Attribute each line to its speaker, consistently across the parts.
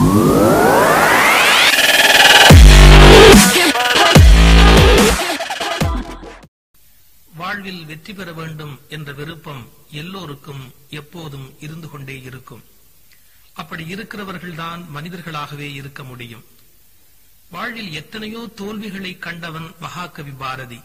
Speaker 1: வாழ்வில் வெற்றி பெற வேண்டும் என்ற விருப்பம் எல்லோருக்கும் எப்போதும் இருந்து கொண்டே இருக்கும் அப்படி இருக்கிறவர்கள்தான் மனிதர்களாகவே இருக்க முடியும் வாழ்வில் எத்தனையோ தோல்விகளை கண்டவன் மகாகவி பாரதி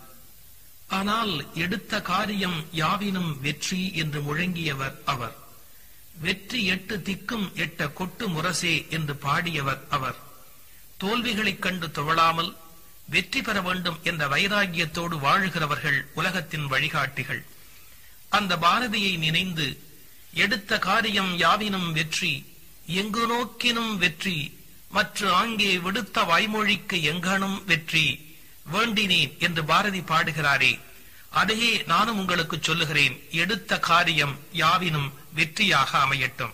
Speaker 1: ஆனால் எடுத்த காரியம் யாவினும் வெற்றி என்று முழங்கியவர் அவர் வெற்றி எட்டு திக்கும் எட்ட கொட்டு முரசே என்று பாடியவர் அவர் தோல்விகளைக் கண்டு துவளாமல் வெற்றி பெற வேண்டும் என்ற வைராகியத்தோடு வாழுகிறவர்கள் உலகத்தின் வழிகாட்டிகள் அந்த பாரதியை நினைந்து எடுத்த காரியம் யாவினும் வெற்றி எங்கு நோக்கினும் வெற்றி மற்ற ஆங்கே விடுத்த வாய்மொழிக்கு எங்கனும் வெற்றி வேண்டினேன் என்று பாரதி பாடுகிறாரே அதையே நானும் உங்களுக்கு சொல்லுகிறேன் எடுத்த காரியம் யாவினும் வெற்றியாக அமையட்டும்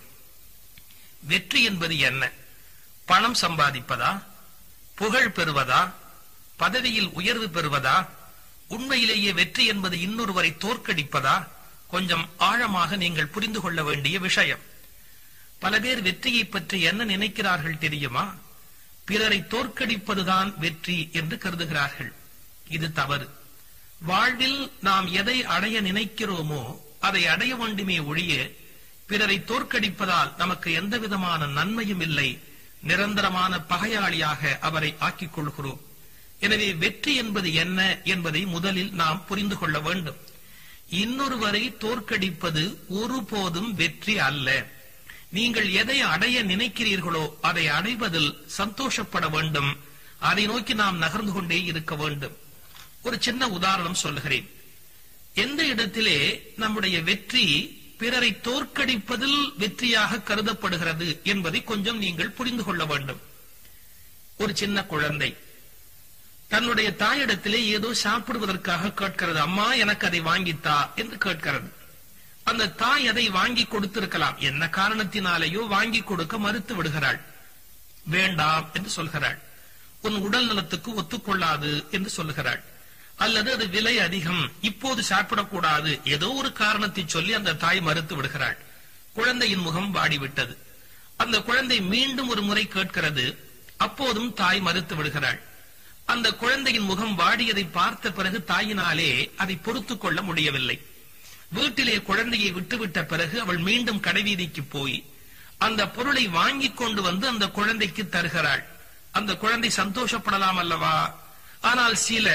Speaker 1: வெற்றி என்பது என்ன பணம் சம்பாதிப்பதா புகழ் பெறுவதா பதவியில் உயர்வு பெறுவதா உண்மையிலேயே வெற்றி என்பது இன்னொருவரை தோற்கடிப்பதா கொஞ்சம் ஆழமாக நீங்கள் புரிந்து கொள்ள வேண்டிய விஷயம் பல பேர் வெற்றியை பற்றி என்ன நினைக்கிறார்கள் தெரியுமா பிறரை தோற்கடிப்பதுதான் வெற்றி என்று கருதுகிறார்கள் இது தவறு வாழ்வில் நாம் எதை அடைய நினைக்கிறோமோ அதை அடைய வேண்டுமே ஒழிய பிறரை தோற்கடிப்பதால் நமக்கு எந்த விதமான நன்மையும் இல்லை நிரந்தரமான பகையாளியாக அவரை ஆக்கிக் கொள்கிறோம் எனவே வெற்றி என்பது என்ன என்பதை முதலில் நாம் புரிந்து கொள்ள வேண்டும் இன்னொருவரை தோற்கடிப்பது ஒருபோதும் வெற்றி அல்ல நீங்கள் எதை அடைய நினைக்கிறீர்களோ அதை அடைவதில் சந்தோஷப்பட வேண்டும் அதை நோக்கி நாம் நகர்ந்து கொண்டே இருக்க வேண்டும் ஒரு சின்ன உதாரணம் சொல்லுகிறேன் எந்த இடத்திலே நம்முடைய வெற்றி பிறரை தோற்கடிப்பதில் வெற்றியாக கருதப்படுகிறது என்பதை கொஞ்சம் நீங்கள் புரிந்து கொள்ள வேண்டும் ஒரு சின்ன குழந்தை தன்னுடைய தாயிடத்திலே ஏதோ சாப்பிடுவதற்காக கேட்கிறது அம்மா எனக்கு அதை வாங்கித்தா என்று கேட்கிறது அந்த தாய் அதை வாங்கி கொடுத்திருக்கலாம் என்ன காரணத்தினாலேயோ வாங்கி கொடுக்க மறுத்து விடுகிறாள் வேண்டாம் என்று சொல்கிறாள் உன் உடல் நலத்துக்கு ஒத்துக்கொள்ளாது என்று சொல்லுகிறாள் அல்லது அது விலை அதிகம் இப்போது சாப்பிடக்கூடாது ஏதோ ஒரு காரணத்தை சொல்லி அந்த தாய் மறுத்து விடுகிறாள் குழந்தையின் முகம் வாடிவிட்டது அந்த குழந்தை மீண்டும் ஒரு முறை கேட்கிறது அப்போதும் தாய் மறுத்து விடுகிறாள் அந்த குழந்தையின் முகம் வாடியதை பார்த்த பிறகு தாயினாலே அதை பொறுத்துக் கொள்ள முடியவில்லை வீட்டிலே குழந்தையை விட்டுவிட்ட பிறகு அவள் மீண்டும் கடைவீதிக்கு போய் அந்த பொருளை வாங்கி கொண்டு வந்து அந்த குழந்தைக்கு தருகிறாள் அந்த குழந்தை சந்தோஷப்படலாம் அல்லவா ஆனால் சில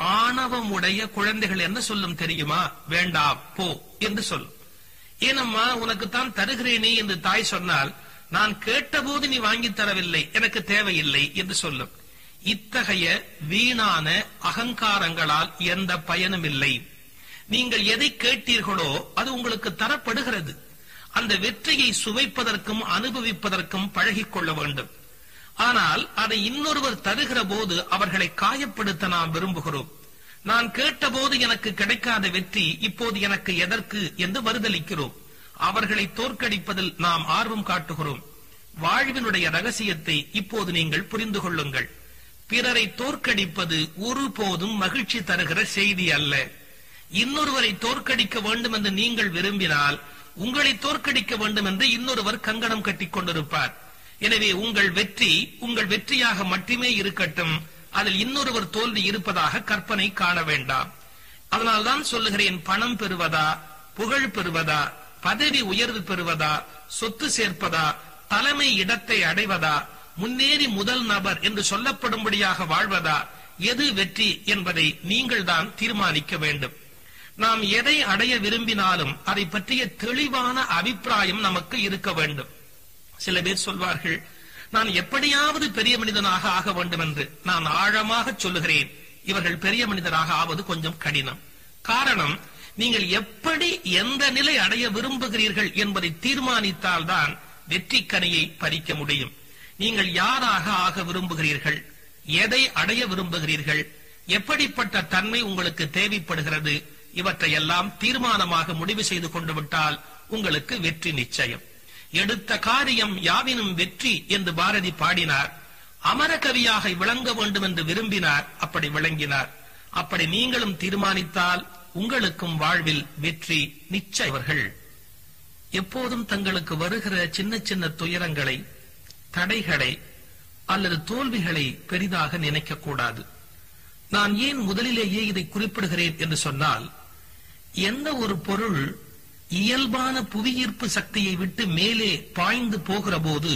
Speaker 1: ஆணவமுடைய குழந்தைகள் என்ன சொல்லும் தெரியுமா வேண்டாம் போ என்று சொல்லும் ஏனம்மா உனக்கு தான் தருகிறேனே என்று தாய் சொன்னால் நான் கேட்டபோது நீ வாங்கி தரவில்லை எனக்கு தேவையில்லை என்று சொல்லும் இத்தகைய வீணான அகங்காரங்களால் எந்த பயனும் இல்லை நீங்கள் எதை கேட்டீர்களோ அது உங்களுக்கு தரப்படுகிறது அந்த வெற்றியை சுவைப்பதற்கும் அனுபவிப்பதற்கும் பழகிக் கொள்ள வேண்டும் ஆனால் அதை இன்னொருவர் தருகிற போது அவர்களை காயப்படுத்த நாம் விரும்புகிறோம் நான் கேட்டபோது எனக்கு கிடைக்காத வெற்றி இப்போது எனக்கு எதற்கு என்று மறுதளிக்கிறோம் அவர்களை தோற்கடிப்பதில் நாம் ஆர்வம் காட்டுகிறோம் வாழ்வினுடைய ரகசியத்தை இப்போது நீங்கள் புரிந்து கொள்ளுங்கள் பிறரை தோற்கடிப்பது ஒருபோதும் மகிழ்ச்சி தருகிற செய்தி அல்ல இன்னொருவரை தோற்கடிக்க வேண்டும் என்று நீங்கள் விரும்பினால் உங்களை தோற்கடிக்க வேண்டும் என்று இன்னொருவர் கங்கணம் கட்டிக் கொண்டிருப்பார் எனவே உங்கள் வெற்றி உங்கள் வெற்றியாக மட்டுமே இருக்கட்டும் அதில் இன்னொருவர் தோல்வி இருப்பதாக கற்பனை காண வேண்டாம் அதனால்தான் சொல்லுகிறேன் பணம் பெறுவதா புகழ் பெறுவதா பதவி உயர்வு பெறுவதா சொத்து சேர்ப்பதா தலைமை இடத்தை அடைவதா முன்னேறி முதல் நபர் என்று சொல்லப்படும்படியாக வாழ்வதா எது வெற்றி என்பதை நீங்கள் தான் தீர்மானிக்க வேண்டும் நாம் எதை அடைய விரும்பினாலும் அதை பற்றிய தெளிவான அபிப்பிராயம் நமக்கு இருக்க வேண்டும் சில பேர் சொல்வார்கள் நான் எப்படியாவது பெரிய மனிதனாக ஆக வேண்டும் என்று நான் ஆழமாக சொல்லுகிறேன் இவர்கள் பெரிய மனிதராக ஆவது கொஞ்சம் கடினம் காரணம் நீங்கள் எப்படி எந்த நிலை அடைய விரும்புகிறீர்கள் என்பதை தீர்மானித்தால்தான் வெற்றி கனியை பறிக்க முடியும் நீங்கள் யாராக ஆக விரும்புகிறீர்கள் எதை அடைய விரும்புகிறீர்கள் எப்படிப்பட்ட தன்மை உங்களுக்கு தேவைப்படுகிறது இவற்றையெல்லாம் தீர்மானமாக முடிவு செய்து கொண்டு விட்டால் உங்களுக்கு வெற்றி நிச்சயம் எடுத்த காரியம் யாவினும் வெற்றி என்று பாரதி பாடினார் அமரகவியாக விளங்க வேண்டும் என்று விரும்பினார் அப்படி விளங்கினார் அப்படி நீங்களும் தீர்மானித்தால் உங்களுக்கும் வாழ்வில் வெற்றி நிச்சயவர்கள் எப்போதும் தங்களுக்கு வருகிற சின்ன சின்ன துயரங்களை தடைகளை அல்லது தோல்விகளை பெரிதாக நினைக்கக்கூடாது நான் ஏன் முதலிலேயே இதை குறிப்பிடுகிறேன் என்று சொன்னால் எந்த ஒரு பொருள் இயல்பான புவியீர்ப்பு சக்தியை விட்டு மேலே பாய்ந்து போகிற போது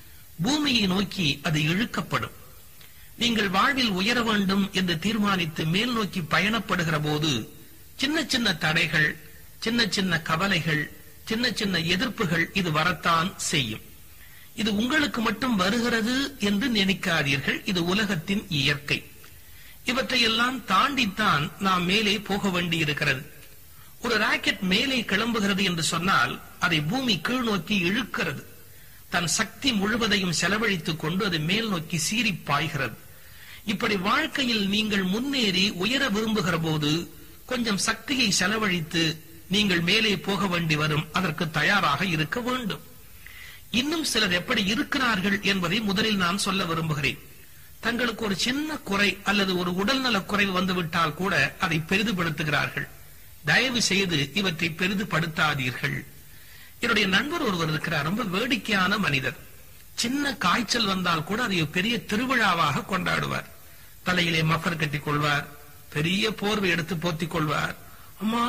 Speaker 1: பூமியை நோக்கி அது இழுக்கப்படும் நீங்கள் வாழ்வில் உயர வேண்டும் என்று தீர்மானித்து மேல் நோக்கி பயணப்படுகிற போது சின்ன சின்ன தடைகள் சின்ன சின்ன கவலைகள் சின்ன சின்ன எதிர்ப்புகள் இது வரத்தான் செய்யும் இது உங்களுக்கு மட்டும் வருகிறது என்று நினைக்காதீர்கள் இது உலகத்தின் இயற்கை இவற்றையெல்லாம் தாண்டித்தான் நாம் மேலே போக வேண்டியிருக்கிறது ஒரு ராக்கெட் மேலே கிளம்புகிறது என்று சொன்னால் அதை பூமி கீழ் நோக்கி இழுக்கிறது தன் சக்தி முழுவதையும் செலவழித்துக் கொண்டு அது மேல் நோக்கி சீறி பாய்கிறது இப்படி வாழ்க்கையில் நீங்கள் முன்னேறி உயர விரும்புகிற போது கொஞ்சம் சக்தியை செலவழித்து நீங்கள் மேலே போக வேண்டி வரும் அதற்கு தயாராக இருக்க வேண்டும் இன்னும் சிலர் எப்படி இருக்கிறார்கள் என்பதை முதலில் நான் சொல்ல விரும்புகிறேன் தங்களுக்கு ஒரு சின்ன குறை அல்லது ஒரு உடல்நல குறைவு வந்துவிட்டால் கூட அதை பெரிதுபடுத்துகிறார்கள் தயவு செய்து இவற்றை பெரிதுபடுத்தாதீர்கள் என்னுடைய நண்பர் ஒருவர் இருக்கிறார் ரொம்ப வேடிக்கையான மனிதர் சின்ன காய்ச்சல் வந்தால் கூட அதை பெரிய திருவிழாவாக கொண்டாடுவார் தலையிலே மஃபர் கட்டிக் கொள்வார் பெரிய போர்வை எடுத்து போத்திக் கொள்வார் அம்மா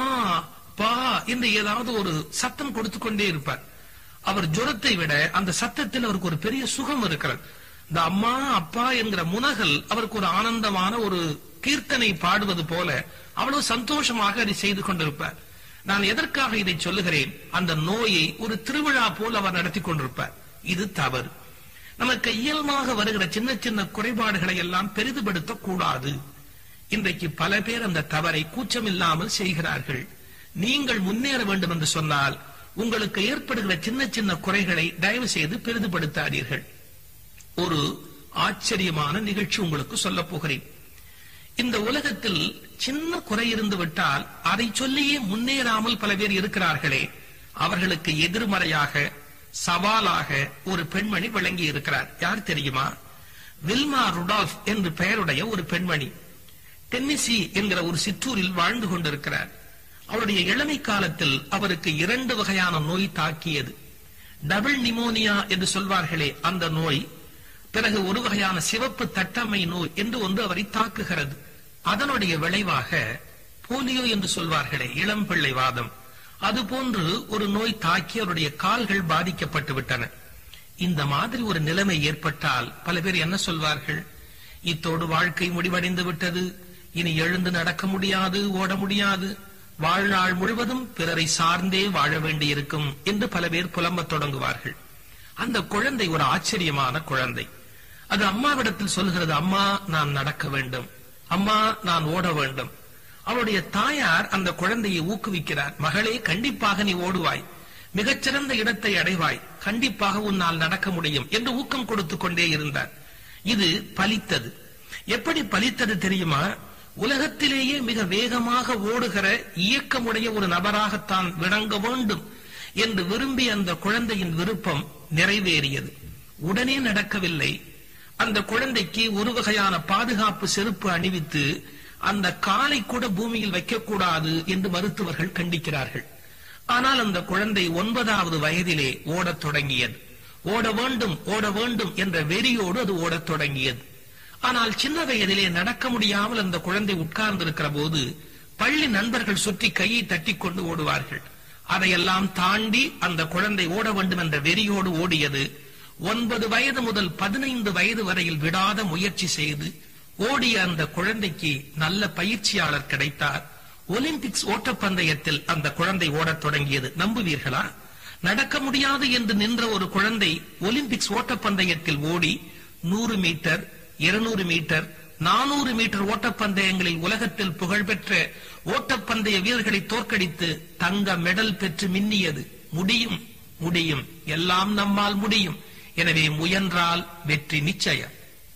Speaker 1: பா என்று ஏதாவது ஒரு சத்தம் கொடுத்து கொண்டே இருப்பார் அவர் ஜுரத்தை விட அந்த சத்தத்தில் அவருக்கு ஒரு பெரிய சுகம் இருக்கிறது இந்த அம்மா அப்பா என்கிற முனகல் அவருக்கு ஒரு ஆனந்தமான ஒரு கீர்த்தனை பாடுவது போல அவ்வளவு சந்தோஷமாக அதை செய்து கொண்டிருப்பார் நான் எதற்காக இதை சொல்லுகிறேன் அந்த நோயை ஒரு திருவிழா போல் அவர் நடத்தி கொண்டிருப்பார் இது தவறு நமக்கு இயல்பாக வருகிற சின்ன சின்ன குறைபாடுகளை எல்லாம் பெரிதுபடுத்தக் கூடாது இன்றைக்கு பல பேர் அந்த தவறை கூச்சமில்லாமல் செய்கிறார்கள் நீங்கள் முன்னேற வேண்டும் என்று சொன்னால் உங்களுக்கு ஏற்படுகிற சின்ன சின்ன குறைகளை தயவு செய்து பெரிதுபடுத்தாதீர்கள் ஒரு ஆச்சரியமான நிகழ்ச்சி உங்களுக்கு சொல்லப் போகிறேன் இந்த உலகத்தில் சின்ன குறை இருந்து விட்டால் அதை சொல்லியே முன்னேறாமல் பல பேர் இருக்கிறார்களே அவர்களுக்கு எதிர்மறையாக சவாலாக ஒரு பெண்மணி விளங்கி இருக்கிறார் யார் தெரியுமா வில்மா ருடால்ஃப் என்று பெயருடைய ஒரு பெண்மணி டென்னிசி என்கிற ஒரு சிற்றூரில் வாழ்ந்து கொண்டிருக்கிறார் அவருடைய இளமை காலத்தில் அவருக்கு இரண்டு வகையான நோய் தாக்கியது டபுள் நிமோனியா என்று சொல்வார்களே அந்த நோய் பிறகு ஒரு வகையான சிவப்பு தட்டமை நோய் என்று ஒன்று அவரை தாக்குகிறது அதனுடைய விளைவாக போலியோ என்று சொல்வார்களே இளம் பிள்ளை வாதம் அதுபோன்று ஒரு நோய் தாக்கி அவருடைய கால்கள் பாதிக்கப்பட்டு விட்டன இந்த மாதிரி ஒரு நிலைமை ஏற்பட்டால் பல பேர் என்ன சொல்வார்கள் இத்தோடு வாழ்க்கை முடிவடைந்து விட்டது இனி எழுந்து நடக்க முடியாது ஓட முடியாது வாழ்நாள் முழுவதும் பிறரை சார்ந்தே வாழ வேண்டியிருக்கும் என்று பல பேர் புலம்பத் தொடங்குவார்கள் அந்த குழந்தை ஒரு ஆச்சரியமான குழந்தை அது அம்மாவிடத்தில் சொல்கிறது அம்மா நான் நடக்க வேண்டும் அம்மா நான் ஓட வேண்டும் அவருடைய தாயார் அந்த குழந்தையை ஊக்குவிக்கிறார் மகளே கண்டிப்பாக நீ ஓடுவாய் மிகச்சிறந்த இடத்தை அடைவாய் கண்டிப்பாக உன்னால் நடக்க முடியும் என்று ஊக்கம் கொடுத்துக் கொண்டே இருந்தார் இது பலித்தது எப்படி பலித்தது தெரியுமா உலகத்திலேயே மிக வேகமாக ஓடுகிற இயக்கமுடைய ஒரு நபராகத்தான் விளங்க வேண்டும் என்று விரும்பி அந்த குழந்தையின் விருப்பம் நிறைவேறியது உடனே நடக்கவில்லை அந்த குழந்தைக்கு ஒரு வகையான பாதுகாப்பு செருப்பு அணிவித்து அந்த காலை கூட பூமியில் வைக்கக்கூடாது என்று மருத்துவர்கள் கண்டிக்கிறார்கள் ஆனால் அந்த குழந்தை ஒன்பதாவது வயதிலே ஓடத் தொடங்கியது ஓட வேண்டும் ஓட வேண்டும் என்ற வெறியோடு அது ஓடத் தொடங்கியது ஆனால் சின்ன வயதிலே நடக்க முடியாமல் அந்த குழந்தை உட்கார்ந்திருக்கிற போது பள்ளி நண்பர்கள் சுற்றி கையை தட்டி கொண்டு ஓடுவார்கள் அதையெல்லாம் தாண்டி அந்த குழந்தை ஓட வேண்டும் என்ற வெறியோடு ஓடியது ஒன்பது வயது முதல் பதினைந்து வயது வரையில் விடாத முயற்சி செய்து ஓடிய அந்த குழந்தைக்கு நல்ல பயிற்சியாளர் கிடைத்தார் ஒலிம்பிக்ஸ் ஓட்டப்பந்தயத்தில் அந்த குழந்தை ஓடத் தொடங்கியது நம்புவீர்களா நடக்க முடியாது என்று நின்ற ஒரு குழந்தை ஒலிம்பிக்ஸ் ஓட்டப்பந்தயத்தில் ஓடி நூறு மீட்டர் இருநூறு மீட்டர் நானூறு மீட்டர் ஓட்டப்பந்தயங்களில் உலகத்தில் புகழ்பெற்ற ஓட்டப்பந்தய வீரர்களை தோற்கடித்து தங்க மெடல் பெற்று மின்னியது முடியும் முடியும் எல்லாம் நம்மால் முடியும் எனவே முயன்றால் வெற்றி நிச்சயம்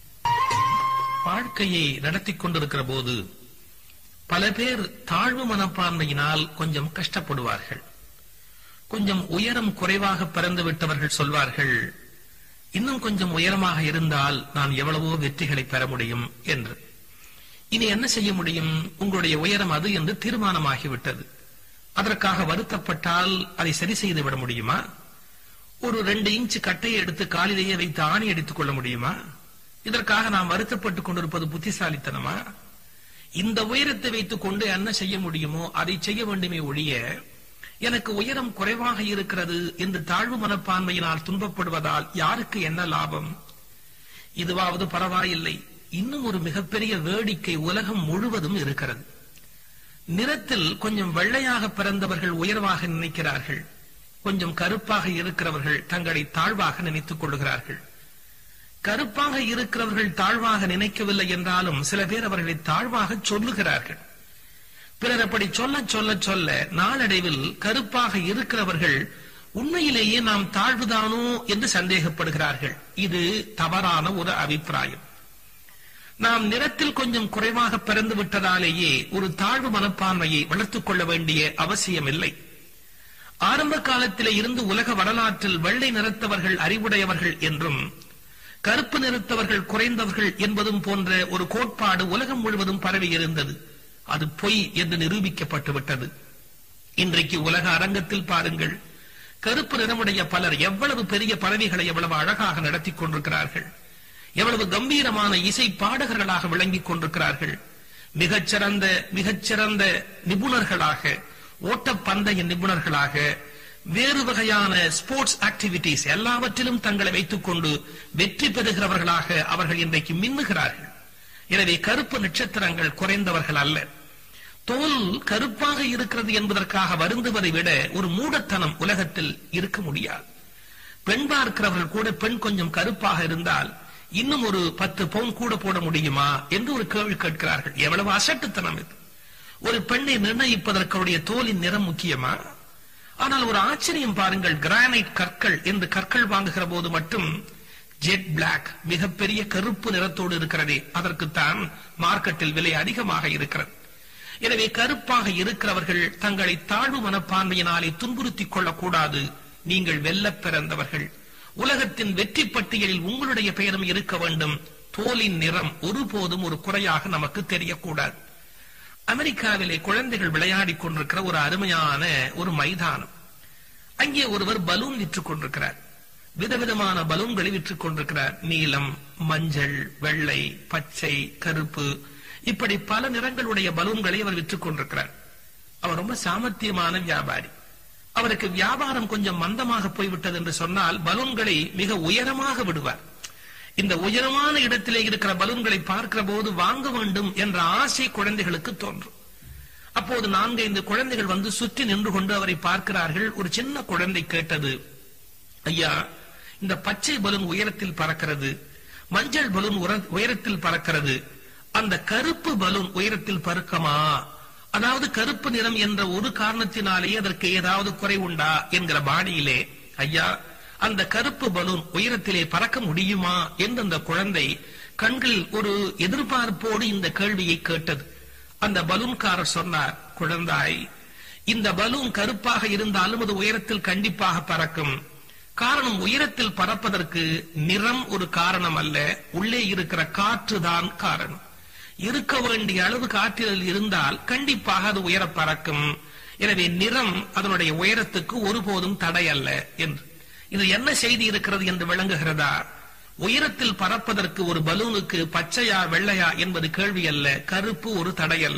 Speaker 1: வாழ்க்கையை நடத்தி கொண்டிருக்கிற போது பல பேர் தாழ்வு மனப்பான்மையினால் கொஞ்சம் கஷ்டப்படுவார்கள் கொஞ்சம் உயரம் குறைவாக பிறந்து விட்டவர்கள் சொல்வார்கள் இன்னும் கொஞ்சம் உயரமாக இருந்தால் நான் எவ்வளவோ வெற்றிகளை பெற முடியும் என்று இனி என்ன செய்ய முடியும் உங்களுடைய உயரம் அது என்று தீர்மானமாகிவிட்டது அதற்காக வருத்தப்பட்டால் அதை சரி செய்து விட முடியுமா ஒரு ரெண்டு இன்ச் கட்டையை எடுத்து காலிலேயே வைத்து ஆணி அடித்துக் கொள்ள முடியுமா இதற்காக நாம் வருத்தப்பட்டுக் கொண்டிருப்பது புத்திசாலித்தனமா இந்த உயரத்தை வைத்துக் கொண்டு என்ன செய்ய முடியுமோ அதை செய்ய வேண்டுமே ஒழிய எனக்கு உயரம் குறைவாக இருக்கிறது என்று தாழ்வு மனப்பான்மையினால் துன்பப்படுவதால் யாருக்கு என்ன லாபம் இதுவாவது பரவாயில்லை இன்னும் ஒரு மிகப்பெரிய வேடிக்கை உலகம் முழுவதும் இருக்கிறது நிறத்தில் கொஞ்சம் வெள்ளையாக பிறந்தவர்கள் உயர்வாக நினைக்கிறார்கள் கொஞ்சம் கருப்பாக இருக்கிறவர்கள் தங்களை தாழ்வாக நினைத்துக் கொள்கிறார்கள் கருப்பாக இருக்கிறவர்கள் தாழ்வாக நினைக்கவில்லை என்றாலும் சில பேர் அவர்களை தாழ்வாக சொல்லுகிறார்கள் பிறர் அப்படி சொல்ல சொல்ல சொல்ல நாளடைவில் கருப்பாக இருக்கிறவர்கள் உண்மையிலேயே நாம் தாழ்வுதானோ என்று சந்தேகப்படுகிறார்கள் இது தவறான ஒரு அபிப்பிராயம் நாம் நிறத்தில் கொஞ்சம் குறைவாக பிறந்து விட்டதாலேயே ஒரு தாழ்வு மனப்பான்மையை வளர்த்துக் கொள்ள வேண்டிய அவசியமில்லை ஆரம்ப காலத்திலே இருந்து உலக வரலாற்றில் வெள்ளை நிறத்தவர்கள் அறிவுடையவர்கள் என்றும் கருப்பு நிறத்தவர்கள் குறைந்தவர்கள் என்பதும் போன்ற ஒரு கோட்பாடு உலகம் முழுவதும் பரவி இருந்தது அது பொய் என்று நிரூபிக்கப்பட்டு விட்டது இன்றைக்கு உலக அரங்கத்தில் பாருங்கள் கருப்பு நிறமுடைய பலர் எவ்வளவு பெரிய பதவிகளை எவ்வளவு அழகாக நடத்தி கொண்டிருக்கிறார்கள் எவ்வளவு கம்பீரமான இசை பாடகர்களாக விளங்கிக் கொண்டிருக்கிறார்கள் மிகச்சிறந்த மிகச்சிறந்த நிபுணர்களாக ஓட்டப்பந்தய நிபுணர்களாக வேறு வகையான ஸ்போர்ட்ஸ் ஆக்டிவிட்டிஸ் எல்லாவற்றிலும் தங்களை வைத்துக் கொண்டு வெற்றி பெறுகிறவர்களாக அவர்கள் இன்றைக்கு மின்னுகிறார்கள் எனவே கருப்பு நட்சத்திரங்கள் குறைந்தவர்கள் அல்ல தோல் கருப்பாக இருக்கிறது என்பதற்காக வருந்துவதை விட ஒரு மூடத்தனம் உலகத்தில் இருக்க முடியாது பெண் பார்க்கிறவர்கள் கூட பெண் கொஞ்சம் கருப்பாக இருந்தால் இன்னும் ஒரு பத்து பவுன் கூட போட முடியுமா என்று ஒரு கேள்வி கேட்கிறார்கள் எவ்வளவு அசட்டுத்தனம் இது ஒரு பெண்ணை நிர்ணயிப்பதற்கு அவருடைய தோலின் நிறம் முக்கியமா ஆனால் ஒரு ஆச்சரியம் பாருங்கள் கிரானைட் கற்கள் என்று கற்கள் வாங்குகிற போது மட்டும் ஜெட் பிளாக் மிகப்பெரிய கருப்பு நிறத்தோடு இருக்கிறதே அதற்குத்தான் மார்க்கெட்டில் விலை அதிகமாக இருக்கிறது எனவே கருப்பாக இருக்கிறவர்கள் தங்களை தாழ்வு மனப்பான்மையினாலே துன்புறுத்திக் கொள்ளக்கூடாது நீங்கள் வெல்ல பிறந்தவர்கள் உலகத்தின் வெற்றி பட்டியலில் உங்களுடைய பெயரும் இருக்க வேண்டும் தோலின் நிறம் ஒருபோதும் ஒரு குறையாக நமக்கு தெரியக்கூடாது அமெரிக்காவிலே குழந்தைகள் விளையாடிக் கொண்டிருக்கிற ஒரு அருமையான ஒரு மைதானம் அங்கே ஒருவர் பலூன் விற்றுக் கொண்டிருக்கிறார் விதவிதமான பலூன்களை விற்றுக் கொண்டிருக்கிறார் நீலம் மஞ்சள் வெள்ளை பச்சை கருப்பு இப்படி பல நிறங்களுடைய பலூன்களை அவர் விற்றுக் கொண்டிருக்கிறார் அவர் ரொம்ப சாமர்த்தியமான வியாபாரி அவருக்கு வியாபாரம் கொஞ்சம் மந்தமாக போய்விட்டது என்று சொன்னால் பலூன்களை மிக உயரமாக விடுவார் இந்த உயரமான இடத்திலே இருக்கிற பலூன்களை பார்க்கிற போது வாங்க வேண்டும் என்ற ஆசை குழந்தைகளுக்கு தோன்றும் அப்போது நான்கு ஐந்து குழந்தைகள் வந்து சுற்றி நின்று கொண்டு அவரை பார்க்கிறார்கள் ஒரு சின்ன குழந்தை கேட்டது ஐயா இந்த பச்சை பலூன் உயரத்தில் பறக்கிறது மஞ்சள் பலூன் உர- உயரத்தில் பறக்கிறது அந்த கருப்பு பலூன் உயரத்தில் பறக்கமா அதாவது கருப்பு நிறம் என்ற ஒரு காரணத்தினாலேயே அதற்கு ஏதாவது குறை உண்டா என்கிற பாணியிலே ஐயா அந்த கருப்பு பலூன் உயரத்திலே பறக்க முடியுமா என்று அந்த குழந்தை கண்களில் ஒரு எதிர்பார்ப்போடு இந்த கேள்வியை கேட்டது அந்த பலூன்காரர் சொன்னார் குழந்தாய் இந்த பலூன் கருப்பாக இருந்தாலும் அது உயரத்தில் கண்டிப்பாக பறக்கும் காரணம் உயரத்தில் பறப்பதற்கு நிறம் ஒரு காரணம் அல்ல உள்ளே இருக்கிற காற்று தான் காரணம் இருக்க வேண்டிய அளவு காற்றில் இருந்தால் கண்டிப்பாக அது உயர பறக்கும் எனவே நிறம் அதனுடைய உயரத்துக்கு ஒருபோதும் தடை அல்ல என்று இது என்ன செய்தி இருக்கிறது என்று விளங்குகிறதா உயரத்தில் பறப்பதற்கு ஒரு பலூனுக்கு பச்சையா வெள்ளையா என்பது கேள்வி அல்ல கருப்பு ஒரு தடை அல்ல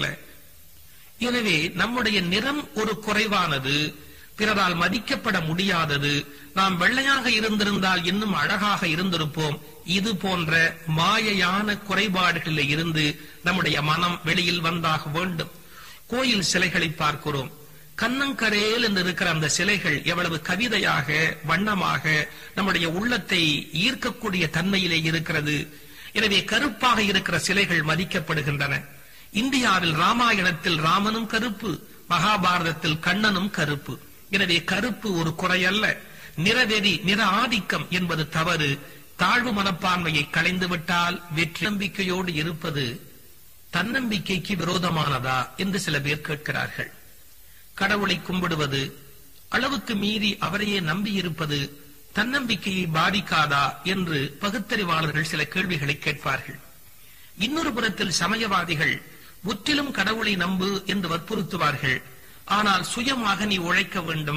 Speaker 1: எனவே நம்முடைய நிறம் ஒரு குறைவானது பிறரால் மதிக்கப்பட முடியாதது நாம் வெள்ளையாக இருந்திருந்தால் இன்னும் அழகாக இருந்திருப்போம் இது போன்ற மாயையான குறைபாடுகளில் இருந்து நம்முடைய மனம் வெளியில் வந்தாக வேண்டும் கோயில் சிலைகளை பார்க்கிறோம் கண்ணங்கரேல் என்று இருக்கிற அந்த சிலைகள் எவ்வளவு கவிதையாக வண்ணமாக நம்முடைய உள்ளத்தை ஈர்க்கக்கூடிய தன்மையிலே இருக்கிறது எனவே கருப்பாக இருக்கிற சிலைகள் மதிக்கப்படுகின்றன இந்தியாவில் ராமாயணத்தில் ராமனும் கருப்பு மகாபாரதத்தில் கண்ணனும் கருப்பு எனவே கருப்பு ஒரு குறையல்ல நிறவெறி நிற ஆதிக்கம் என்பது தவறு தாழ்வு மனப்பான்மையை களைந்து விட்டால் வெற்றி நம்பிக்கையோடு இருப்பது தன்னம்பிக்கைக்கு விரோதமானதா என்று சில பேர் கேட்கிறார்கள் கடவுளை கும்பிடுவது அளவுக்கு மீறி அவரையே நம்பியிருப்பது தன்னம்பிக்கையை பாதிக்காதா என்று பகுத்தறிவாளர்கள் சில கேள்விகளை கேட்பார்கள் இன்னொரு புறத்தில் சமயவாதிகள் முற்றிலும் கடவுளை நம்பு என்று வற்புறுத்துவார்கள் ஆனால் சுயமாக நீ உழைக்க வேண்டும்